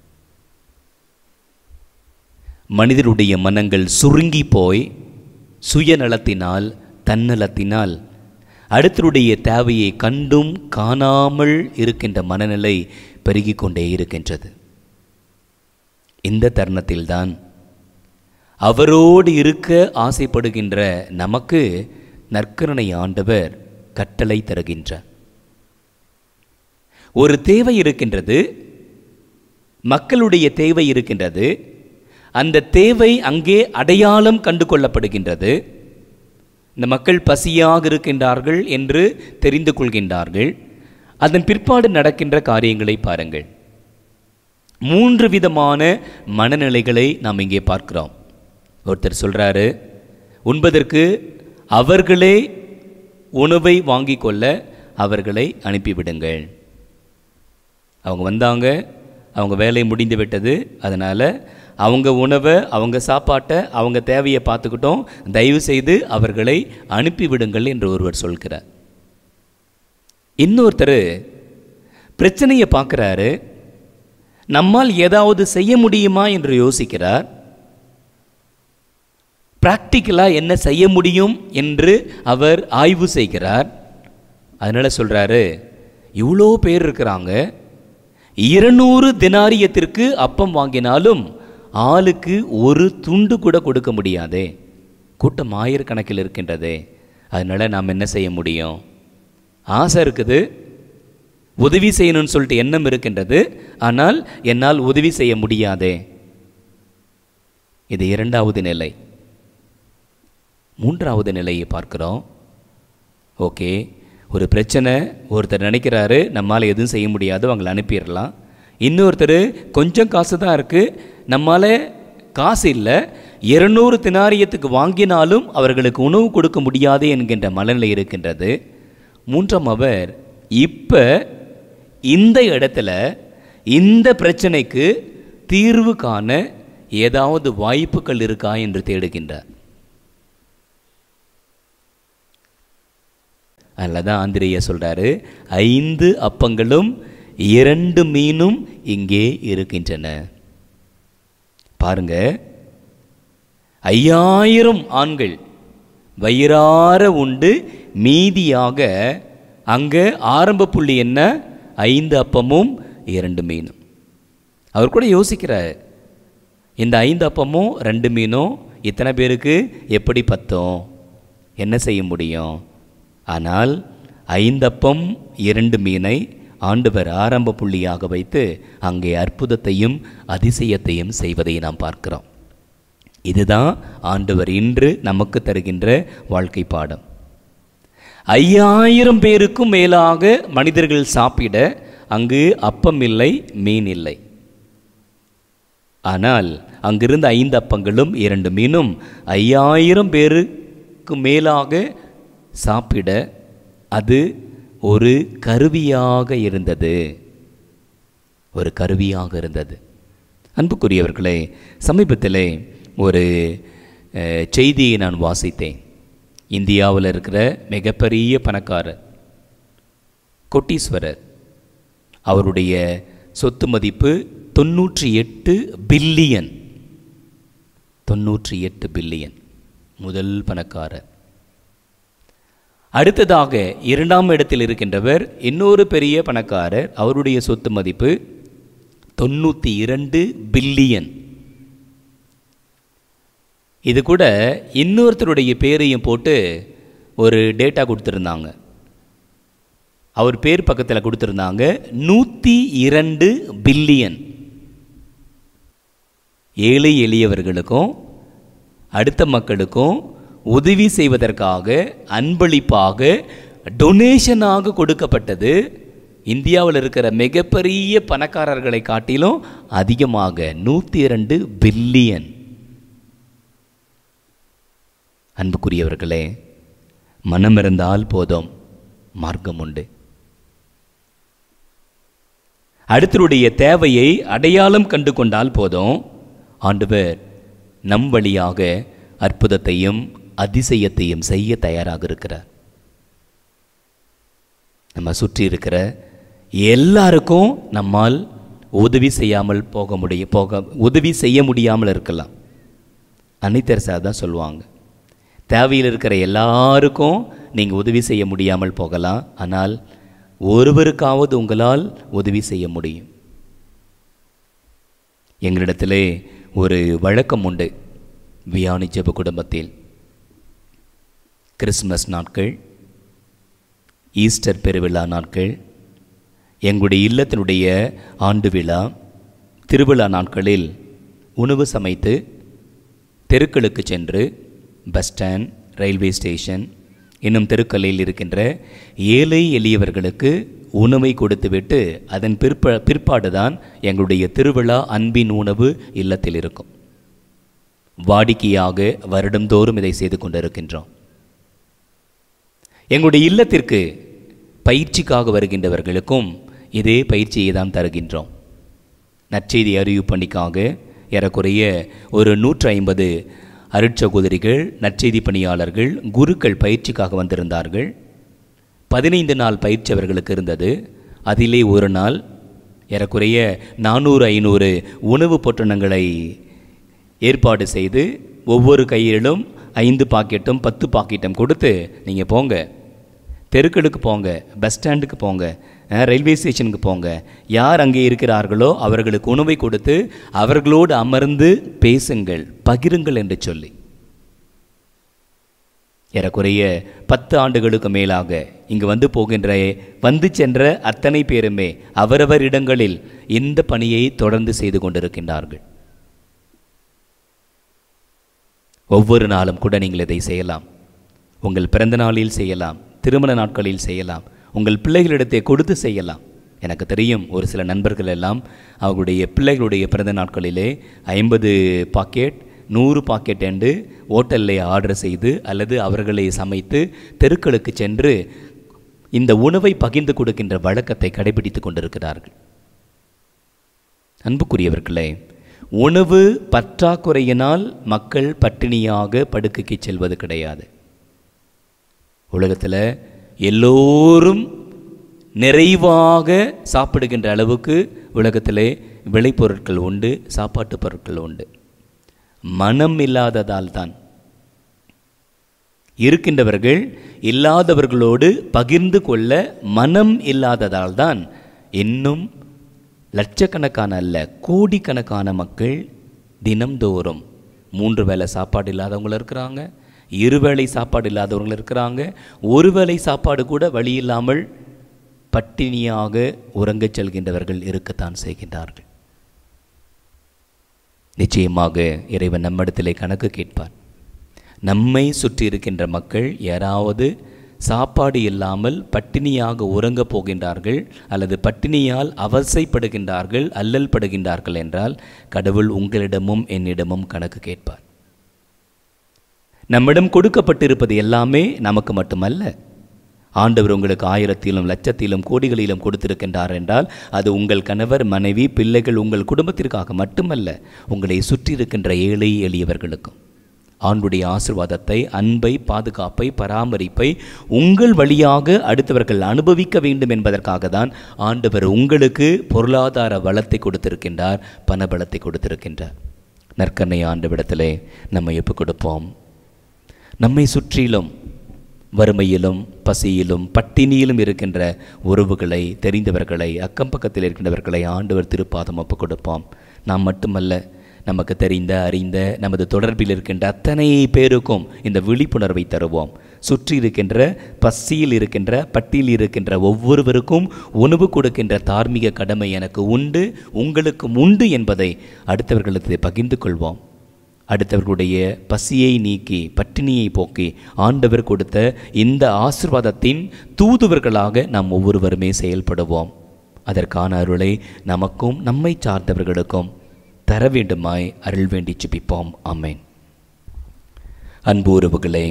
மனிதருடைய மனங்கள் சுருங்கி போய் சுயநலத்தினால் தன்னலத்தினால் அடுத்தருடைய தேவையை கண்டும் காணாமல் இருக்கின்ற மனநிலை பெருகிக் கொண்டே இருக்கின்றது இந்த தருணத்தில்தான் அவரோடு இருக்க ஆசைப்படுகின்ற நமக்கு நற்கருணை ஆண்டவர் கட்டளை தருகின்றார் ஒரு தேவை இருக்கின்றது மக்களுடைய தேவை இருக்கின்றது அந்த தேவை அங்கே அடையாளம் கண்டு கொள்ளப்படுகின்றது இந்த மக்கள் பசியாக இருக்கின்றார்கள் என்று தெரிந்து கொள்கின்றார்கள் அதன் பிற்பாடு நடக்கின்ற காரியங்களை பாருங்கள் மூன்று விதமான மனநிலைகளை நாம் இங்கே பார்க்கிறோம் ஒருத்தர் சொல்றாரு உண்பதற்கு அவர்களே உணவை வாங்கிக் கொள்ள அவர்களை அனுப்பிவிடுங்கள் அவங்க வந்தாங்க அவங்க வேலை முடிந்து விட்டது அதனால் அவங்க உணவை அவங்க சாப்பாட்டை அவங்க தேவையை பார்த்துக்கிட்டோம் தயவு செய்து அவர்களை அனுப்பிவிடுங்கள் என்று ஒருவர் சொல்கிறார் இன்னொருத்தர் பிரச்சனையை பார்க்குறாரு நம்மால் ஏதாவது செய்ய முடியுமா என்று யோசிக்கிறார் ப்ராக்டிக்கலாக என்ன செய்ய முடியும் என்று அவர் ஆய்வு செய்கிறார் அதனால் சொல்கிறாரு இவ்வளோ பேர் இருக்கிறாங்க இருநூறு தினாரியத்திற்கு அப்பம் வாங்கினாலும் ஆளுக்கு ஒரு துண்டு கூட கொடுக்க முடியாதே கூட்டம் ஆயிரக்கணக்கில் இருக்கின்றதே அதனால் நாம் என்ன செய்ய முடியும் ஆசை இருக்குது உதவி செய்யணும்னு சொல்லிட்டு எண்ணம் இருக்கின்றது ஆனால் என்னால் உதவி செய்ய முடியாதே இது இரண்டாவது நிலை மூன்றாவது நிலையை பார்க்கிறோம் ஓகே ஒரு பிரச்சனை ஒருத்தர் நினைக்கிறாரு நம்மால் எதுவும் செய்ய முடியாது அவங்களை அனுப்பிடலாம் இன்னொருத்தர் கொஞ்சம் காசு தான் இருக்குது நம்மால் காசு இல்லை இருநூறு தினாரியத்துக்கு வாங்கினாலும் அவர்களுக்கு உணவு கொடுக்க முடியாது என்கின்ற மனநிலை இருக்கின்றது மூன்றாம் அவர் இப்போ இந்த இடத்துல இந்த பிரச்சனைக்கு தீர்வு காண ஏதாவது வாய்ப்புகள் இருக்கா என்று தேடுகின்றார் அதில் தான் ஆந்திரேயா சொல்கிறாரு ஐந்து அப்பங்களும் இரண்டு மீனும் இங்கே இருக்கின்றன பாருங்க ஐயாயிரம் ஆண்கள் வயிறார உண்டு மீதியாக அங்கே ஆரம்ப புள்ளி என்ன ஐந்து அப்பமும் இரண்டு மீனும் அவர் கூட யோசிக்கிறார் இந்த ஐந்து அப்பமும் ரெண்டு மீனும் இத்தனை பேருக்கு எப்படி பத்தும் என்ன செய்ய முடியும் ஆனால் ஐந்தப்பம் இரண்டு மீனை ஆண்டவர் ஆரம்ப புள்ளியாக வைத்து அங்கே அற்புதத்தையும் அதிசயத்தையும் செய்வதை நாம் பார்க்கிறோம் இதுதான் ஆண்டவர் இன்று நமக்கு தருகின்ற வாழ்க்கை பாடம் ஐயாயிரம் பேருக்கும் மேலாக மனிதர்கள் சாப்பிட அங்கு அப்பம் இல்லை மீன் இல்லை ஆனால் அங்கிருந்த ஐந்து அப்பங்களும் இரண்டு மீனும் ஐயாயிரம் பேருக்கு மேலாக சாப்பிட அது ஒரு கருவியாக இருந்தது ஒரு கருவியாக இருந்தது அன்புக்குரியவர்களே சமீபத்திலே ஒரு அஹ், செய்தியை நான் வாசித்தேன் இந்தியாவில் இருக்கிற மிகப்பெரிய பணக்காரர் கோட்டீஸ்வரர் அவருடைய சொத்து மதிப்பு தொண்ணூற்றி எட்டு பில்லியன் தொண்ணூற்றி எட்டு பில்லியன் முதல் பணக்காரர் அடுத்ததாக இரண்டாம் இடத்தில் இருக்கின்றவர் இன்னொரு பெரிய பணக்காரர் அவருடைய சொத்து மதிப்பு தொண்ணூற்றி இரண்டு பில்லியன் இது கூட இன்னொருத்தருடைய பேரையும் போட்டு ஒரு டேட்டா கொடுத்துருந்தாங்க அவர் பேர் பக்கத்தில் கொடுத்துருந்தாங்க நூற்றி இரண்டு பில்லியன் ஏழை எளியவர்களுக்கும் அடுத்த மக்களுக்கும் உதவி செய்வதற்காக அன்பளிப்பாக டொனேஷனாக கொடுக்கப்பட்டது இந்தியாவில் இருக்கிற மிகப்பெரிய பணக்காரர்களை காட்டிலும் அதிகமாக நூற்றி இரண்டு பில்லியன் அன்புக்குரியவர்களே மனம் இருந்தால் போதும் மார்க்கம் உண்டு அடுத்தருடைய தேவையை அடையாளம் கண்டு கொண்டால் போதும் ஆண்டவர் நம் வழியாக அற்புதத்தையும் அதிசயத்தையும் செய்ய தயாராக இருக்கிறார் நம்ம சுற்றி இருக்கிற எல்லாருக்கும் நம்மால் உதவி செய்யாமல் போக முடியும் போக உதவி செய்ய முடியாமல் இருக்கலாம் அன்னைத்தரசா தான் சொல்லுவாங்க தேவையில் இருக்கிற எல்லாருக்கும் நீங்கள் உதவி செய்ய முடியாமல் போகலாம் ஆனால் ஒருவருக்காவது உங்களால் உதவி செய்ய முடியும் எங்களிடத்திலே ஒரு வழக்கம் உண்டு வியானி ஜெப குடும்பத்தில் கிறிஸ்மஸ் நாட்கள் ஈஸ்டர் பெருவிழா நாட்கள் எங்களுடைய இல்லத்தினுடைய ஆண்டு விழா திருவிழா நாட்களில் உணவு சமைத்து தெருக்களுக்கு சென்று பஸ் ஸ்டாண்ட் ரயில்வே ஸ்டேஷன் இன்னும் தெருக்களில் இருக்கின்ற ஏழை எளியவர்களுக்கு உணவை கொடுத்துவிட்டு அதன் பிற்ப பிற்பாடுதான் எங்களுடைய திருவிழா அன்பின் உணவு இல்லத்தில் இருக்கும் வாடிக்கையாக வருடந்தோறும் இதை செய்து கொண்டிருக்கின்றோம் எங்களுடைய இல்லத்திற்கு பயிற்சிக்காக வருகின்றவர்களுக்கும் இதே பயிற்சியை தான் தருகின்றோம் நற்செய்தி அறிவு பணிக்காக ஏறக்குறைய ஒரு நூற்று ஐம்பது அருட்சகோதரிகள் நற்செய்தி பணியாளர்கள் குருக்கள் பயிற்சிக்காக வந்திருந்தார்கள் பதினைந்து நாள் பயிற்சி அவர்களுக்கு இருந்தது அதிலே ஒரு நாள் ஏறக்குறைய நானூறு ஐநூறு உணவு பொட்டணங்களை ஏற்பாடு செய்து ஒவ்வொரு கையிலும் ஐந்து பாக்கெட்டும் பத்து பாக்கெட்டும் கொடுத்து நீங்கள் போங்க தெருக்களுக்கு போங்க பஸ் ஸ்டாண்டுக்கு போங்க அஹ், ரயில்வே ஸ்டேஷனுக்கு போங்க யார் அங்கே இருக்கிறார்களோ அவர்களுக்கு உணவை கொடுத்து அவர்களோடு அமர்ந்து பேசுங்கள் பகிருங்கள் என்று சொல்லி ஏறக்குறைய பத்து ஆண்டுகளுக்கு மேலாக இங்கு வந்து போகின்ற வந்து சென்ற அத்தனை பேருமே அவரவர் இடங்களில் இந்த பணியை தொடர்ந்து செய்து கொண்டிருக்கின்றார்கள் ஒவ்வொரு நாளும் கூட நீங்கள் இதை செய்யலாம் உங்கள் பிறந்த நாளில் செய்யலாம் திருமண நாட்களில் செய்யலாம் உங்கள் பிள்ளைகளிடத்தை கொடுத்து செய்யலாம் எனக்கு தெரியும் ஒரு சில நண்பர்கள் எல்லாம் அவர்களுடைய பிள்ளைகளுடைய பிறந்த நாட்களிலே ஐம்பது பாக்கெட் நூறு பாக்கெட் என்று ஓட்டலில் ஆர்டர் செய்து அல்லது அவர்களை சமைத்து தெருக்களுக்கு சென்று இந்த உணவை பகிர்ந்து கொடுக்கின்ற வழக்கத்தை கடைபிடித்து கொண்டிருக்கிறார்கள் அன்புக்குரியவர்களே உணவு பற்றாக்குறையினால் மக்கள் பட்டினியாக படுக்கைக்கு செல்வது கிடையாது உலகத்தில் எல்லோரும் நிறைவாக சாப்பிடுகின்ற அளவுக்கு உலகத்திலே விளைபொருட்கள் உண்டு சாப்பாட்டு பொருட்கள் உண்டு மனம் இல்லாததால் தான் இருக்கின்றவர்கள் இல்லாதவர்களோடு பகிர்ந்து கொள்ள மனம் இல்லாததால் தான் இன்னும் லட்சக்கணக்கான அல்ல கோடிக்கணக்கான மக்கள் தினம்தோறும் மூன்று வேளை சாப்பாடு இல்லாதவங்களும் இருக்கிறாங்க இருவேளை சாப்பாடு இல்லாதவங்களும் இருக்கிறாங்க ஒரு வேளை சாப்பாடு கூட வழி இல்லாமல் பட்டினியாக உறங்கச் செல்கின்றவர்கள் இருக்கத்தான் செய்கின்றார்கள் நிச்சயமாக இறைவன் நம்மிடத்திலே கணக்கு கேட்பார் நம்மை சுற்றி இருக்கின்ற மக்கள் யாராவது சாப்பாடு இல்லாமல் பட்டினியாக உறங்கப் போகின்றார்கள் அல்லது பட்டினியால் அவசைப்படுகின்றார்கள் அல்லல் படுகின்றார்கள் என்றால் கடவுள் உங்களிடமும் என்னிடமும் கணக்கு கேட்பார் நம்மிடம் கொடுக்கப்பட்டிருப்பது எல்லாமே நமக்கு மட்டுமல்ல ஆண்டவர் உங்களுக்கு ஆயிரத்திலும் லட்சத்திலும் கோடிகளிலும் கொடுத்திருக்கின்றார் என்றால் அது உங்கள் கணவர் மனைவி பிள்ளைகள் உங்கள் குடும்பத்திற்காக மட்டுமல்ல உங்களை சுற்றி இருக்கின்ற ஏழை எளியவர்களுக்கும் ஆண்டுடைய ஆசிர்வாதத்தை அன்பை பாதுகாப்பை பராமரிப்பை உங்கள் வழியாக அடுத்தவர்கள் அனுபவிக்க வேண்டும் என்பதற்காக தான் ஆண்டவர் உங்களுக்கு பொருளாதார வளத்தை கொடுத்திருக்கின்றார் பணபலத்தை கொடுத்திருக்கின்றார் நற்கண்ணை ஆண்டவிடத்திலே நம்ம எப்போ கொடுப்போம் நம்மை சுற்றிலும் வறுமையிலும் பசியிலும் பட்டினியிலும் இருக்கின்ற உறவுகளை தெரிந்தவர்களை அக்கம் பக்கத்தில் இருக்கின்றவர்களை ஆண்டவர் திருப்பாதம் ஒப்பு கொடுப்போம் நாம் மட்டுமல்ல நமக்கு தெரிந்த அறிந்த நமது தொடர்பில் இருக்கின்ற அத்தனை பேருக்கும் இந்த விழிப்புணர்வை தருவோம் சுற்றி இருக்கின்ற பசியில் இருக்கின்ற பட்டியில் இருக்கின்ற ஒவ்வொருவருக்கும் உணவு கொடுக்கின்ற தார்மீக கடமை எனக்கு உண்டு உங்களுக்கும் உண்டு என்பதை அடுத்தவர்களுக்கு பகிர்ந்து கொள்வோம் அடுத்தவர்களுடைய பசியை நீக்கி பட்டினியை போக்கி ஆண்டவர் கொடுத்த இந்த ஆசிர்வாதத்தின் தூதுவர்களாக நாம் ஒவ்வொருவருமே செயல்படுவோம் அதற்கான அருளை நமக்கும் நம்மை சார்ந்தவர்களுக்கும் தர வேண்டுமாய் அருள் வேண்டி ஜெபிப்போம் ஆமென் அன்பு உறவுகளே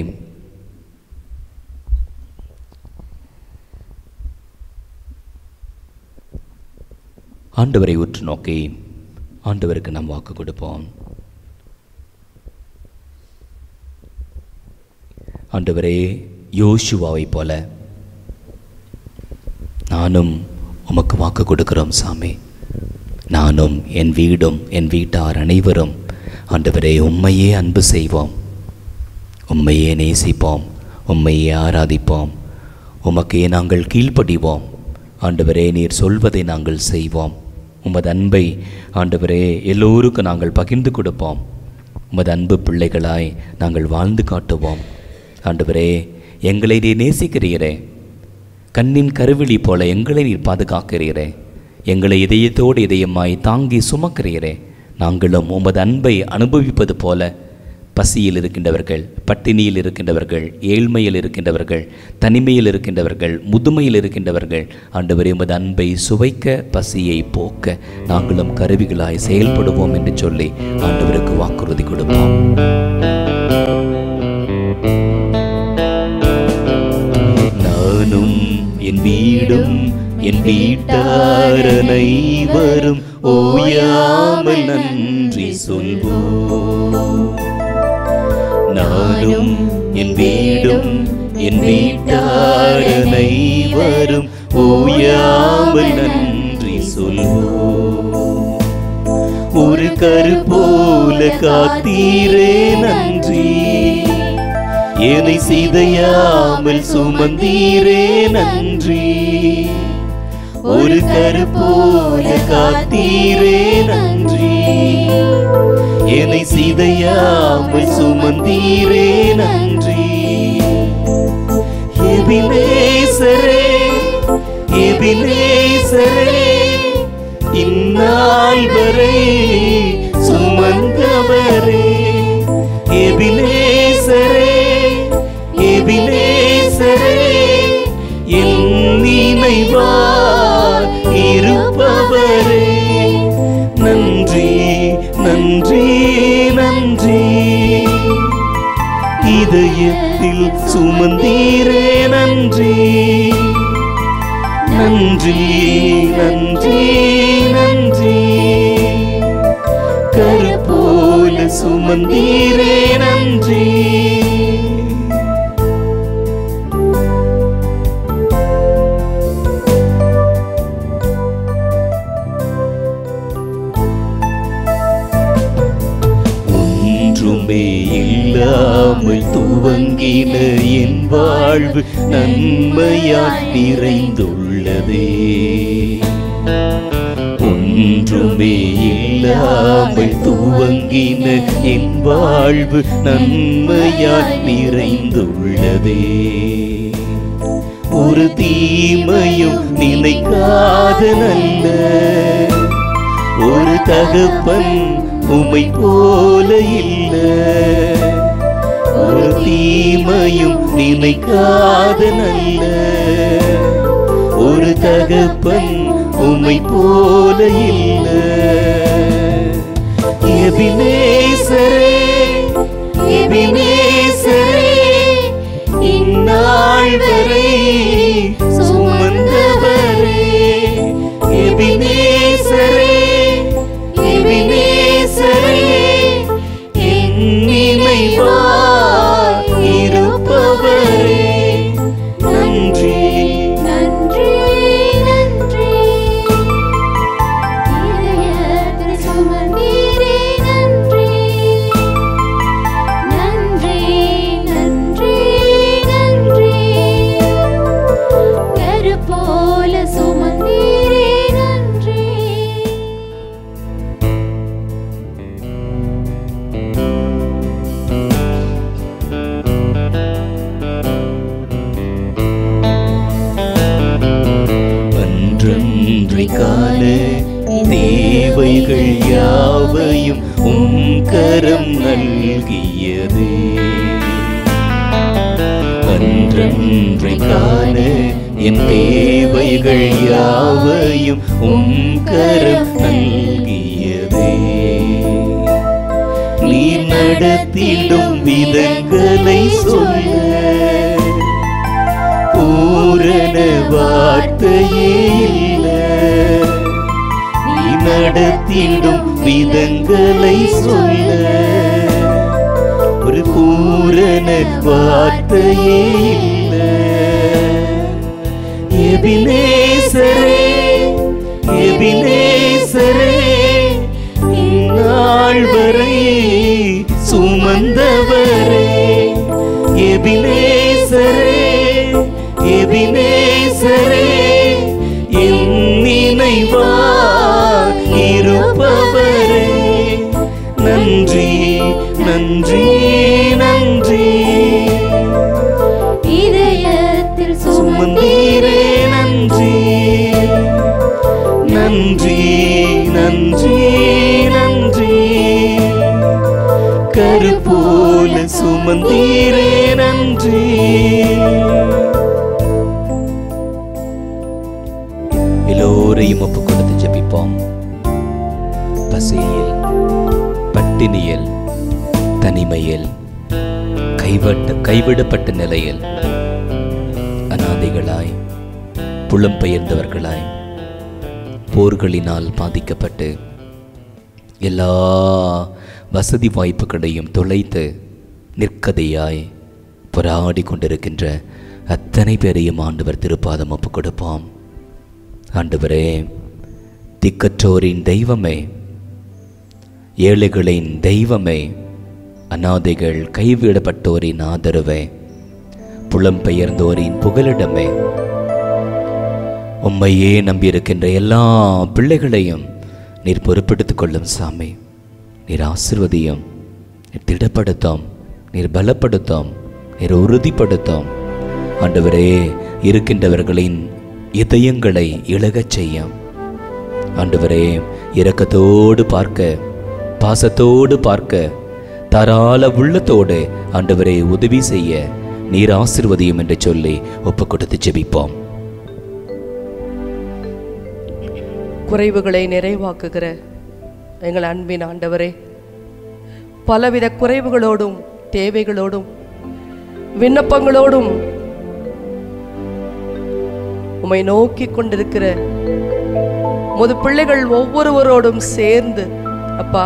ஆண்டவரை உற்று நோக்கி ஆண்டவருக்கு நாம் வாக்கு கொடுப்போம் ஆண்டவரே யோசுவாவைப் போல நானும் உமக்கு வாக்கு கொடுக்கிறோம் சாமி நானும் என் வீடும் என் வீட்டார் அனைவரும் ஆண்டவரே உம்மையே அன்பு செய்வோம் உம்மையே நேசிப்போம் உம்மையே ஆராதிப்போம் உமக்கே நாங்கள் கீழ்ப்படிவோம் ஆண்டவரே நீர் சொல்வதை நாங்கள் செய்வோம் உமது அன்பை ஆண்டவரே எல்லோருக்கும் நாங்கள் பகிர்ந்து கொடுப்போம் உமது அன்பு பிள்ளைகளாய் நாங்கள் வாழ்ந்து காட்டுவோம் ஆண்டவரே எங்களை நீர் நேசிக்கிறீரே கண்ணின் கருவிழி போல எங்களை நீர் பாதுகாக்கிறீரே எங்களை இதயத்தோடு இதயமாய் தாங்கி சுமக்கிறீரே நாங்களும் உமது அன்பை அனுபவிப்பது போல பசியில் இருக்கின்றவர்கள் பட்டினியில் இருக்கின்றவர்கள் ஏழ்மையில் இருக்கின்றவர்கள் தனிமையில் இருக்கின்றவர்கள் முதுமையில் இருக்கின்றவர்கள் ஆண்டவரே உமது அன்பை சுவைக்க பசியை போக்க நாங்களும் கருவிகளாய் செயல்படுவோம் என்று சொல்லி ஆண்டவருக்கு வாக்குறுதி கொடுப்போம் நானும் என் வீடும் என் வீட்டார் அனைவரும் ஓயாமல் நன்றி சொல்வோம் நானும் என் வீடும் என் வீட்டார் அனைவரும் ஓயாமல் நன்றி சொல்வோம் ஒரு கரு போல காத்தீரே நன்றி என்னை சிதையாமல் சுமந்தீரே நன்றி ஒரு கரு போல காத்தீரே நன்றி என்னை சிதையாமல் சுமந்தீரே நன்றி எபினேசரே எபினேசரே இந்நாள் வரை சுமந்தவரே எபினேசரே எபினேசரே என் நினைவார் இருப்பவரே நன்றி நன்றி நன்றி இதயத்தில் சுமந்தீரே நன்றி நன்றி நன்றி நன்றி கருப்போல சுமந்தீரே நன்றி ஒன்றுமே இல்லாமல் துவங்கின என் வாழ்வு நன்மையால் நிறைந்துள்ளதே ஒன்றுமே இல்லாமல் துவங்கின என் வாழ்வு நன்மையால் நிறைந்துள்ளதே ஒரு தீமையும் நினைக்காத நல்ல ஒரு தகப்பன் உமை போல இல்ல ஒரு தீமையும் நினைக்காத நல்ல ஒரு தகப்பன் உமை போல இல்ல எபினேசரே எபினேசரே இந்நாள் வரை சுமந்தவரே எபினேசரே எபினேசரே என் நினைவா இருப்பவரே நன்றி நன்றி நன்றி இதயத்தில் சுமந்தீரே நன்றி நன்றி நன்றி நன்றி கரு போல சுமந்தீரே நன்றி அன்றன்றைக்கான தேவைகள் யாவையும் உம் கரம் நல்கியதே அன்றன்றைக்கான என் தேவைகள் யாவையும் உம் கரம் நல்கியதே நீ நடத்திடும் விதங்களை சொல்ல பூரண வார்த்தையே இல்ல நீ நடத்திடும் விதங்களை சொல்ல ஒரு பூரண வார்த்தையே இல்ல எபினேசரே எபினேசரே இந்நாள் வரை சுமந்தவரே எபினேசரே எபினேசரே என் நினைவா இருப்பவரே நன்றி நன்றி நன்றி இதயத்தில் சுமந்தீரே நன்றி நன்றி நன்றி நன்றி கருப்போல சுமந்தீரே நன்றி எல்லோரையும் ஒப்பு கொடுத்து ஜெபிப்போம் பசியில் பட்டினியில் தனிமையில் கைவிட்ட கைவிடப்பட்ட நிலையில் அனாதைகளாய் புலம்பெயர்ந்தவர்களாய் போர்களினால் பாதிக்கப்பட்டு எல்லா வசதி வாய்ப்புகளையும் தொலைத்து நிற்கதையாய் போராடி கொண்டிருக்கின்ற அத்தனை பேரையும் ஆண்டவர் திருப்பாதம் ஒப்பு கொடுப்போம் ஆண்டவரே திக்கற்றோரின் தெய்வமே ஏழைகளின் தெய்வமே அனாதைகள் கைவிடப்பட்டோரின் ஆதரவே புலம்பெயர்ந்தோரின் புகலிடமே உம்மையே நம்பியிருக்கின்ற எல்லா பிள்ளைகளையும் நீர் பொறுப்பெடுத்துக் கொள்ளும் சாமி நீர் ஆசிர்வதியும் நீர் திடப்படுத்தும் நீர் பலப்படுத்தும் நீர் உறுதிப்படுத்தும் ஆண்டவரே இருக்கின்றவர்களின் இதயங்களை இழகச் செய்யும் ஆண்டவரே இரக்கத்தோடு பார்க்க பாசத்தோடு பார்க்க தாராள உள்ளத்தோடு ஆண்டவரே உதவி செய்ய நீர் ஆசிர்வதியும் என்று சொல்லி ஒப்பு கொடுத்து ஜெபிப்போம் குறைவுகளை நிறைவாக்குகிற எங்கள் அன்பின் ஆண்டவரே பலவித குறைவுகளோடும் தேவைகளோடும் விண்ணப்பங்களோடும் உம்மை நோக்கி கொண்டிருக்கிற முது பிள்ளைகள் ஒவ்வொருவரோடும் சேர்ந்து அப்பா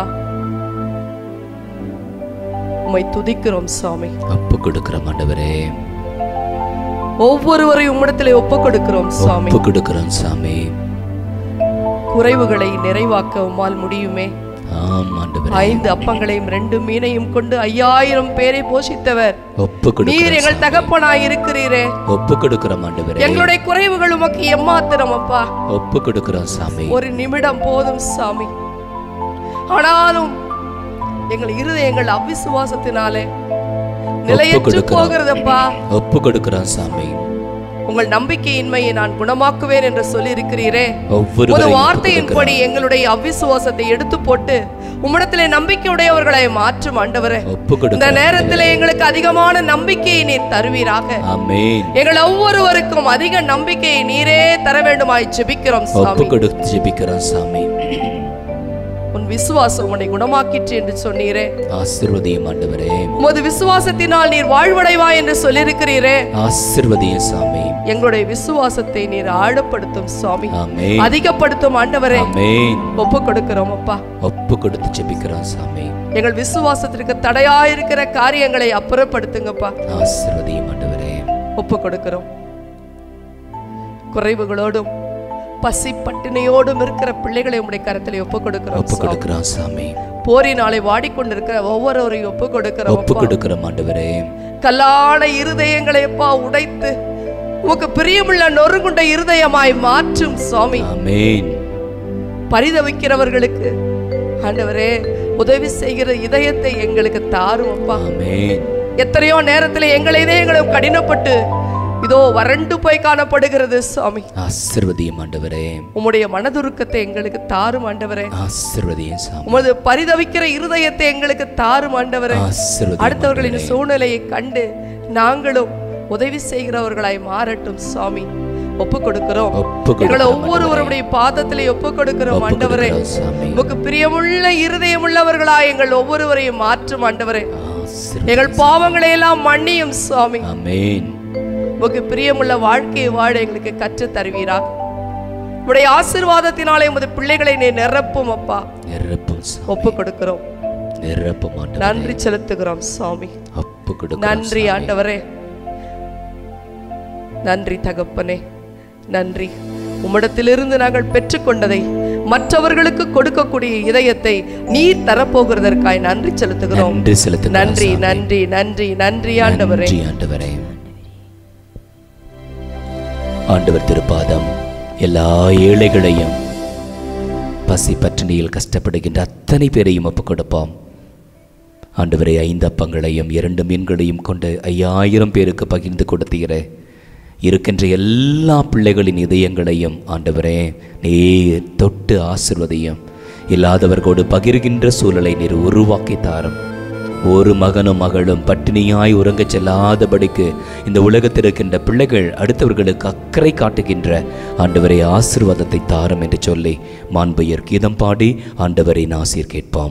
உம்மை துதிக்கிறோம் சாமி ஒப்பு கொடுக்கிறோம் ஆண்டவரே ஒவ்வொருவரையும் உம்மிடத்திலே ஒப்புக் கொடுக்கிறோம் சாமி ஒப்பு கொடுக்கிறோம் சாமி குறைவுகளை நிறைவாக்க உம்மால் முடியுமே ஆம் ஆண்டவரே ஐந்து அப்பங்களையும் ரெண்டு மீனையும் கொண்டு ஐயாயிரம் பேரை போஷித்தவர் ஒப்பு நீர் கொடுக்கிறோம் எங்கள் தகப்பனாய் இருக்கிறீரே ஒப்பு கொடுக்கிறோம் ஆண்டவரே எங்களுடைய குறைவுகள் உமக்கு எம்மாத்திரம் அப்பா ஒப்பு கொடுக்கிறோம் சாமி ஒரு நிமிடம் போதும் சாமி ஆனாலும் எங்கள் இருதயங்கள் அவிசுவாசத்தினாலே நிலையற்று கொடுக்கிறோம். போகிறதப்பா ஒப்பு கொடுக்கிறோம் சாமி உங்கள் நம்பிக்கையின்மையை நான் குணமாக்குவேன் என்று சொல்லி இருக்கிறீரே ஒரு ஒவ்வொருவரையும் ஒப்பு வார்த்தையின்படி எங்களுடைய அவிசுவாசத்தை எடுத்து போட்டு உம்மிடத்திலே நம்பிக்கையுடையவர்களை மாற்றும் ஆண்டவரே ஒப்பு இந்த கொடுக்கிறோம் நேரத்திலே எங்களுக்கு அதிகமான நம்பிக்கையை நீர் தருவீராக ஆமென் எங்கள் ஒவ்வொருவருக்கும் அதிக நம்பிக்கையை நீரே தர வேண்டுமாய் ஜெபிக்கிறோம் ஒப்பு சாமி கொடுத்து ஜெபிக்கிறோம் சாமி உன் விசுவாசம் உன்னை குணமாக்கிற்று என்று சொன்னீரே ஆசிர்வதியும் ஆண்டவரே உமது விசுவாசத்தினால் நீர் வாழ்வடைவா என்று சொல்லியிருக்கிறீரே ஆசிர்வதியும் சாமி எங்களுடைய விசுவாசத்தை நீர் ஆழப்படுத்தும் சுவாமி ஆமென் அதிகப்படுத்தும் ஆண்டவரே ஆமென் ஒப்பு கொடுக்கிறோம் அப்பா ஒப்பு கொடுத்து ஜெபிக்கிறோம் சாமி எங்கள் விசுவாசத்திற்கு தடையாயிருக்கிற காரியங்களை அப்புறப்படுத்துங்கப்பா ஆசிர்வதியும் ஆண்டவரே ஒப்பு கொடுக்கிறோம் குறைவுகளோடும் பசி பட்டினியோடும் இருக்கிற பிள்ளைகளை உம்முடைய கரத்திலே ஒப்பு கொடுக்கிறோம் ஒப்பு சுவாமி. கொடுக்கிறோம் சாமி போரினாலே வாடிக்கொண்டிருக்கிற ஒவ்வொருவரையும் ஒப்பு கொடுக்கிறோம் ஒப்பு அப்பா. கொடுக்கிறோம் ஆண்டவரே கல்லான இருதயங்களை அப்பா உடைத்து உமக்கு பிரியமுள்ள நொறுங்குண்ட இருதயமாய் மாற்றும் சுவாமி ஆமென் பரிதவிக்கிறவர்களுக்கு ஆண்டவரே உதவி செய்கிற இதயத்தை எங்களுக்கு தாரும் அப்பா ஆமென் எத்தனையோ நேரத்தில் எங்கள் இதயங்களும் கடினப்பட்டு இதோ வறண்டு போய் காணப்படுகிறது சுவாமி ஆசிர்வதியும் ஆண்டவரே உம்முடைய மனதுருக்கத்தை எங்களுக்கு தாரும் ஆண்டவரே ஆசிர்வதியும் சாமி உமது பரிதவிக்கிற இருதயத்தை எங்களுக்கு தாரும் ஆண்டவரே ஆசிர்வதியும் அடுத்தவர்களின் சூழ்நிலையை கண்டு நாங்களும் உதவி செய்கிறவர்களாய் மாறட்டும் சுவாமி ஒப்பு கொடுக்கிறோம் ஒப்பு எங்களை கொடுக்கிறோம் ஒவ்வொருவருடைய பாதத்திலே ஒப்பு கொடுக்கிறோம் ஒப்பு ஆண்டவரே கொடுக்கிறோம் சாமி உமக்கு பிரியமுள்ள இருதயமுள்ளவர்களாய் எங்கள் ஒவ்வொருவரையும் மாற்றும் ஆண்டவரே ஆசிர்வதி எங்கள் பாவங்களை எல்லாம் மன்னியும் சுவாமி ஆமென் உமக்கு பிரியமுள்ள வாழ்க்கையை வாழ எங்களுக்கு கற்றுத் தருவீரா உடைய ஆசீர்வாதத்தினாலே உமது பிள்ளைகளை நீ நிரப்பும் அப்பா நிரப்பும் சாமி ஒப்பு கொடுக்கிறோம் நிரப்பும் ஆண்டவரே நன்றி செலுத்துகிறோம் சுவாமி ஒப்பு கொடுக்கிறோம் நன்றி சாமி. ஆண்டவரே நன்றி தகப்பனே நன்றி உம்மிடத்திலிருந்து நாங்கள் பெற்றுக்கொண்டதை மற்றவர்களுக்கு கொடுக்கக்கூடிய இதயத்தை நீர் தரப்போகிறதற்காய் நன்றி செலுத்துகிறோம் நன்றி செலுத்துகிறோம் நன்றி சாமி. நன்றி நன்றி நன்றி ஆண்டவரே நன்றி ஆண்டவரே ஆண்டவர் திருப்பாதம் எல்லா ஏழைகளையும் பசி பட்டினியில் கஷ்டப்படுகின்ற அத்தனை பேரையும் ஒப்புக் கொடுப்போம் ஆண்டவரை ஐந்து அப்பங்களையும் இரண்டு மீன்களையும் கொண்டு ஐயாயிரம் பேருக்கு பகிர்ந்து கொடுத்தீரே இருக்கின்ற எல்லா பிள்ளைகளின் இதயங்களையும் ஆண்டவரே நீர் தொட்டு ஆசிர்வதையும் இல்லாதவர்களோடு பகிர்கின்ற சூழலை நீர் உருவாக்கி தாரும் ஒரு மகனும் மகளும் பட்டினியாய் உறங்கச் செல்லாதபடிக்கு இந்த உலகத்தில் இருக்கின்ற பிள்ளைகள் அடுத்தவர்களுக்கு அக்கறை காட்டுகின்ற ஆண்டவரை ஆசிர்வாதத்தை தாரும் என்று சொல்லி மாண்புயர் கீதம் பாடி ஆண்டவரை நாசீர் கேட்போம்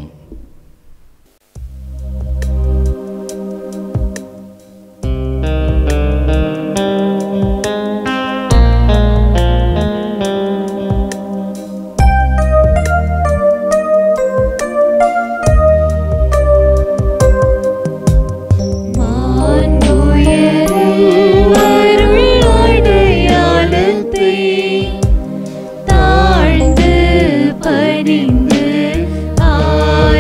அருளடையாளத்தை தாழ்ந்து பணிந்து ஆராதிப்போம்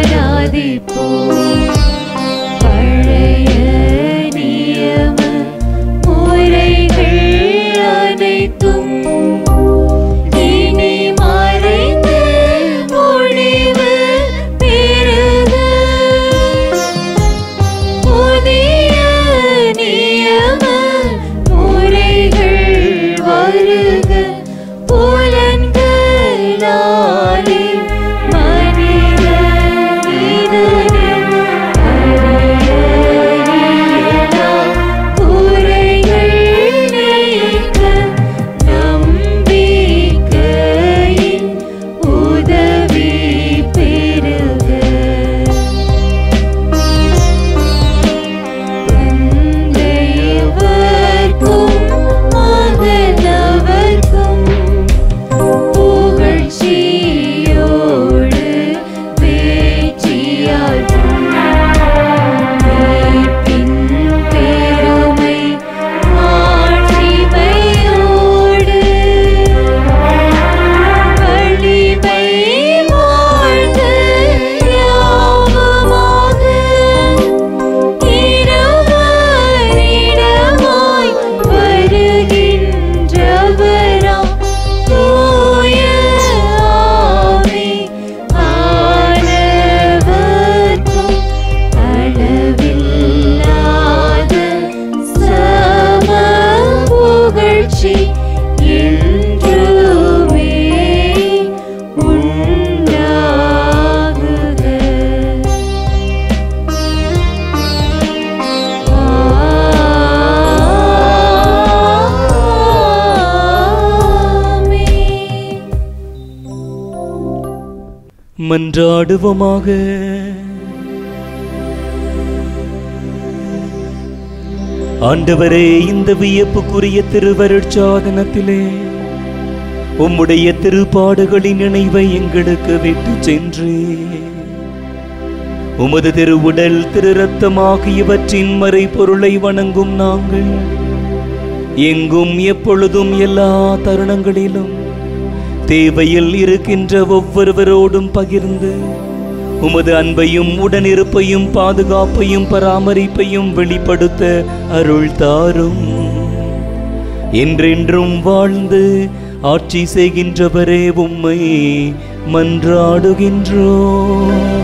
மன்றாடுவோமாக ஆண்டவரே இந்த வியப்புக்குரிய திருவருட்சாதனத்திலே உம்முடைய திருப்பாடுகளின் நினைவை எங்களுக்கு விட்டு சென்று உமது திருவுடல் திரு ரத்தம் ஆகியவற்றின் மறைபொருளை வணங்கும் நாங்கள் எங்கும் எப்பொழுதும் எல்லா தருணங்களிலும் தேவையில் இருக்கின்ற ஒவ்வொருவரோடும் பகிர்ந்து உமது அன்பையும் உடனிருப்பையும் பாதுகாப்பையும் பராமரிப்பையும் வெளிப்படுத்த அருள் தாரும் என்றென்றும் வாழ்ந்து ஆட்சி செய்கின்றவரே உம்மை மன்றாடுகின்றோம்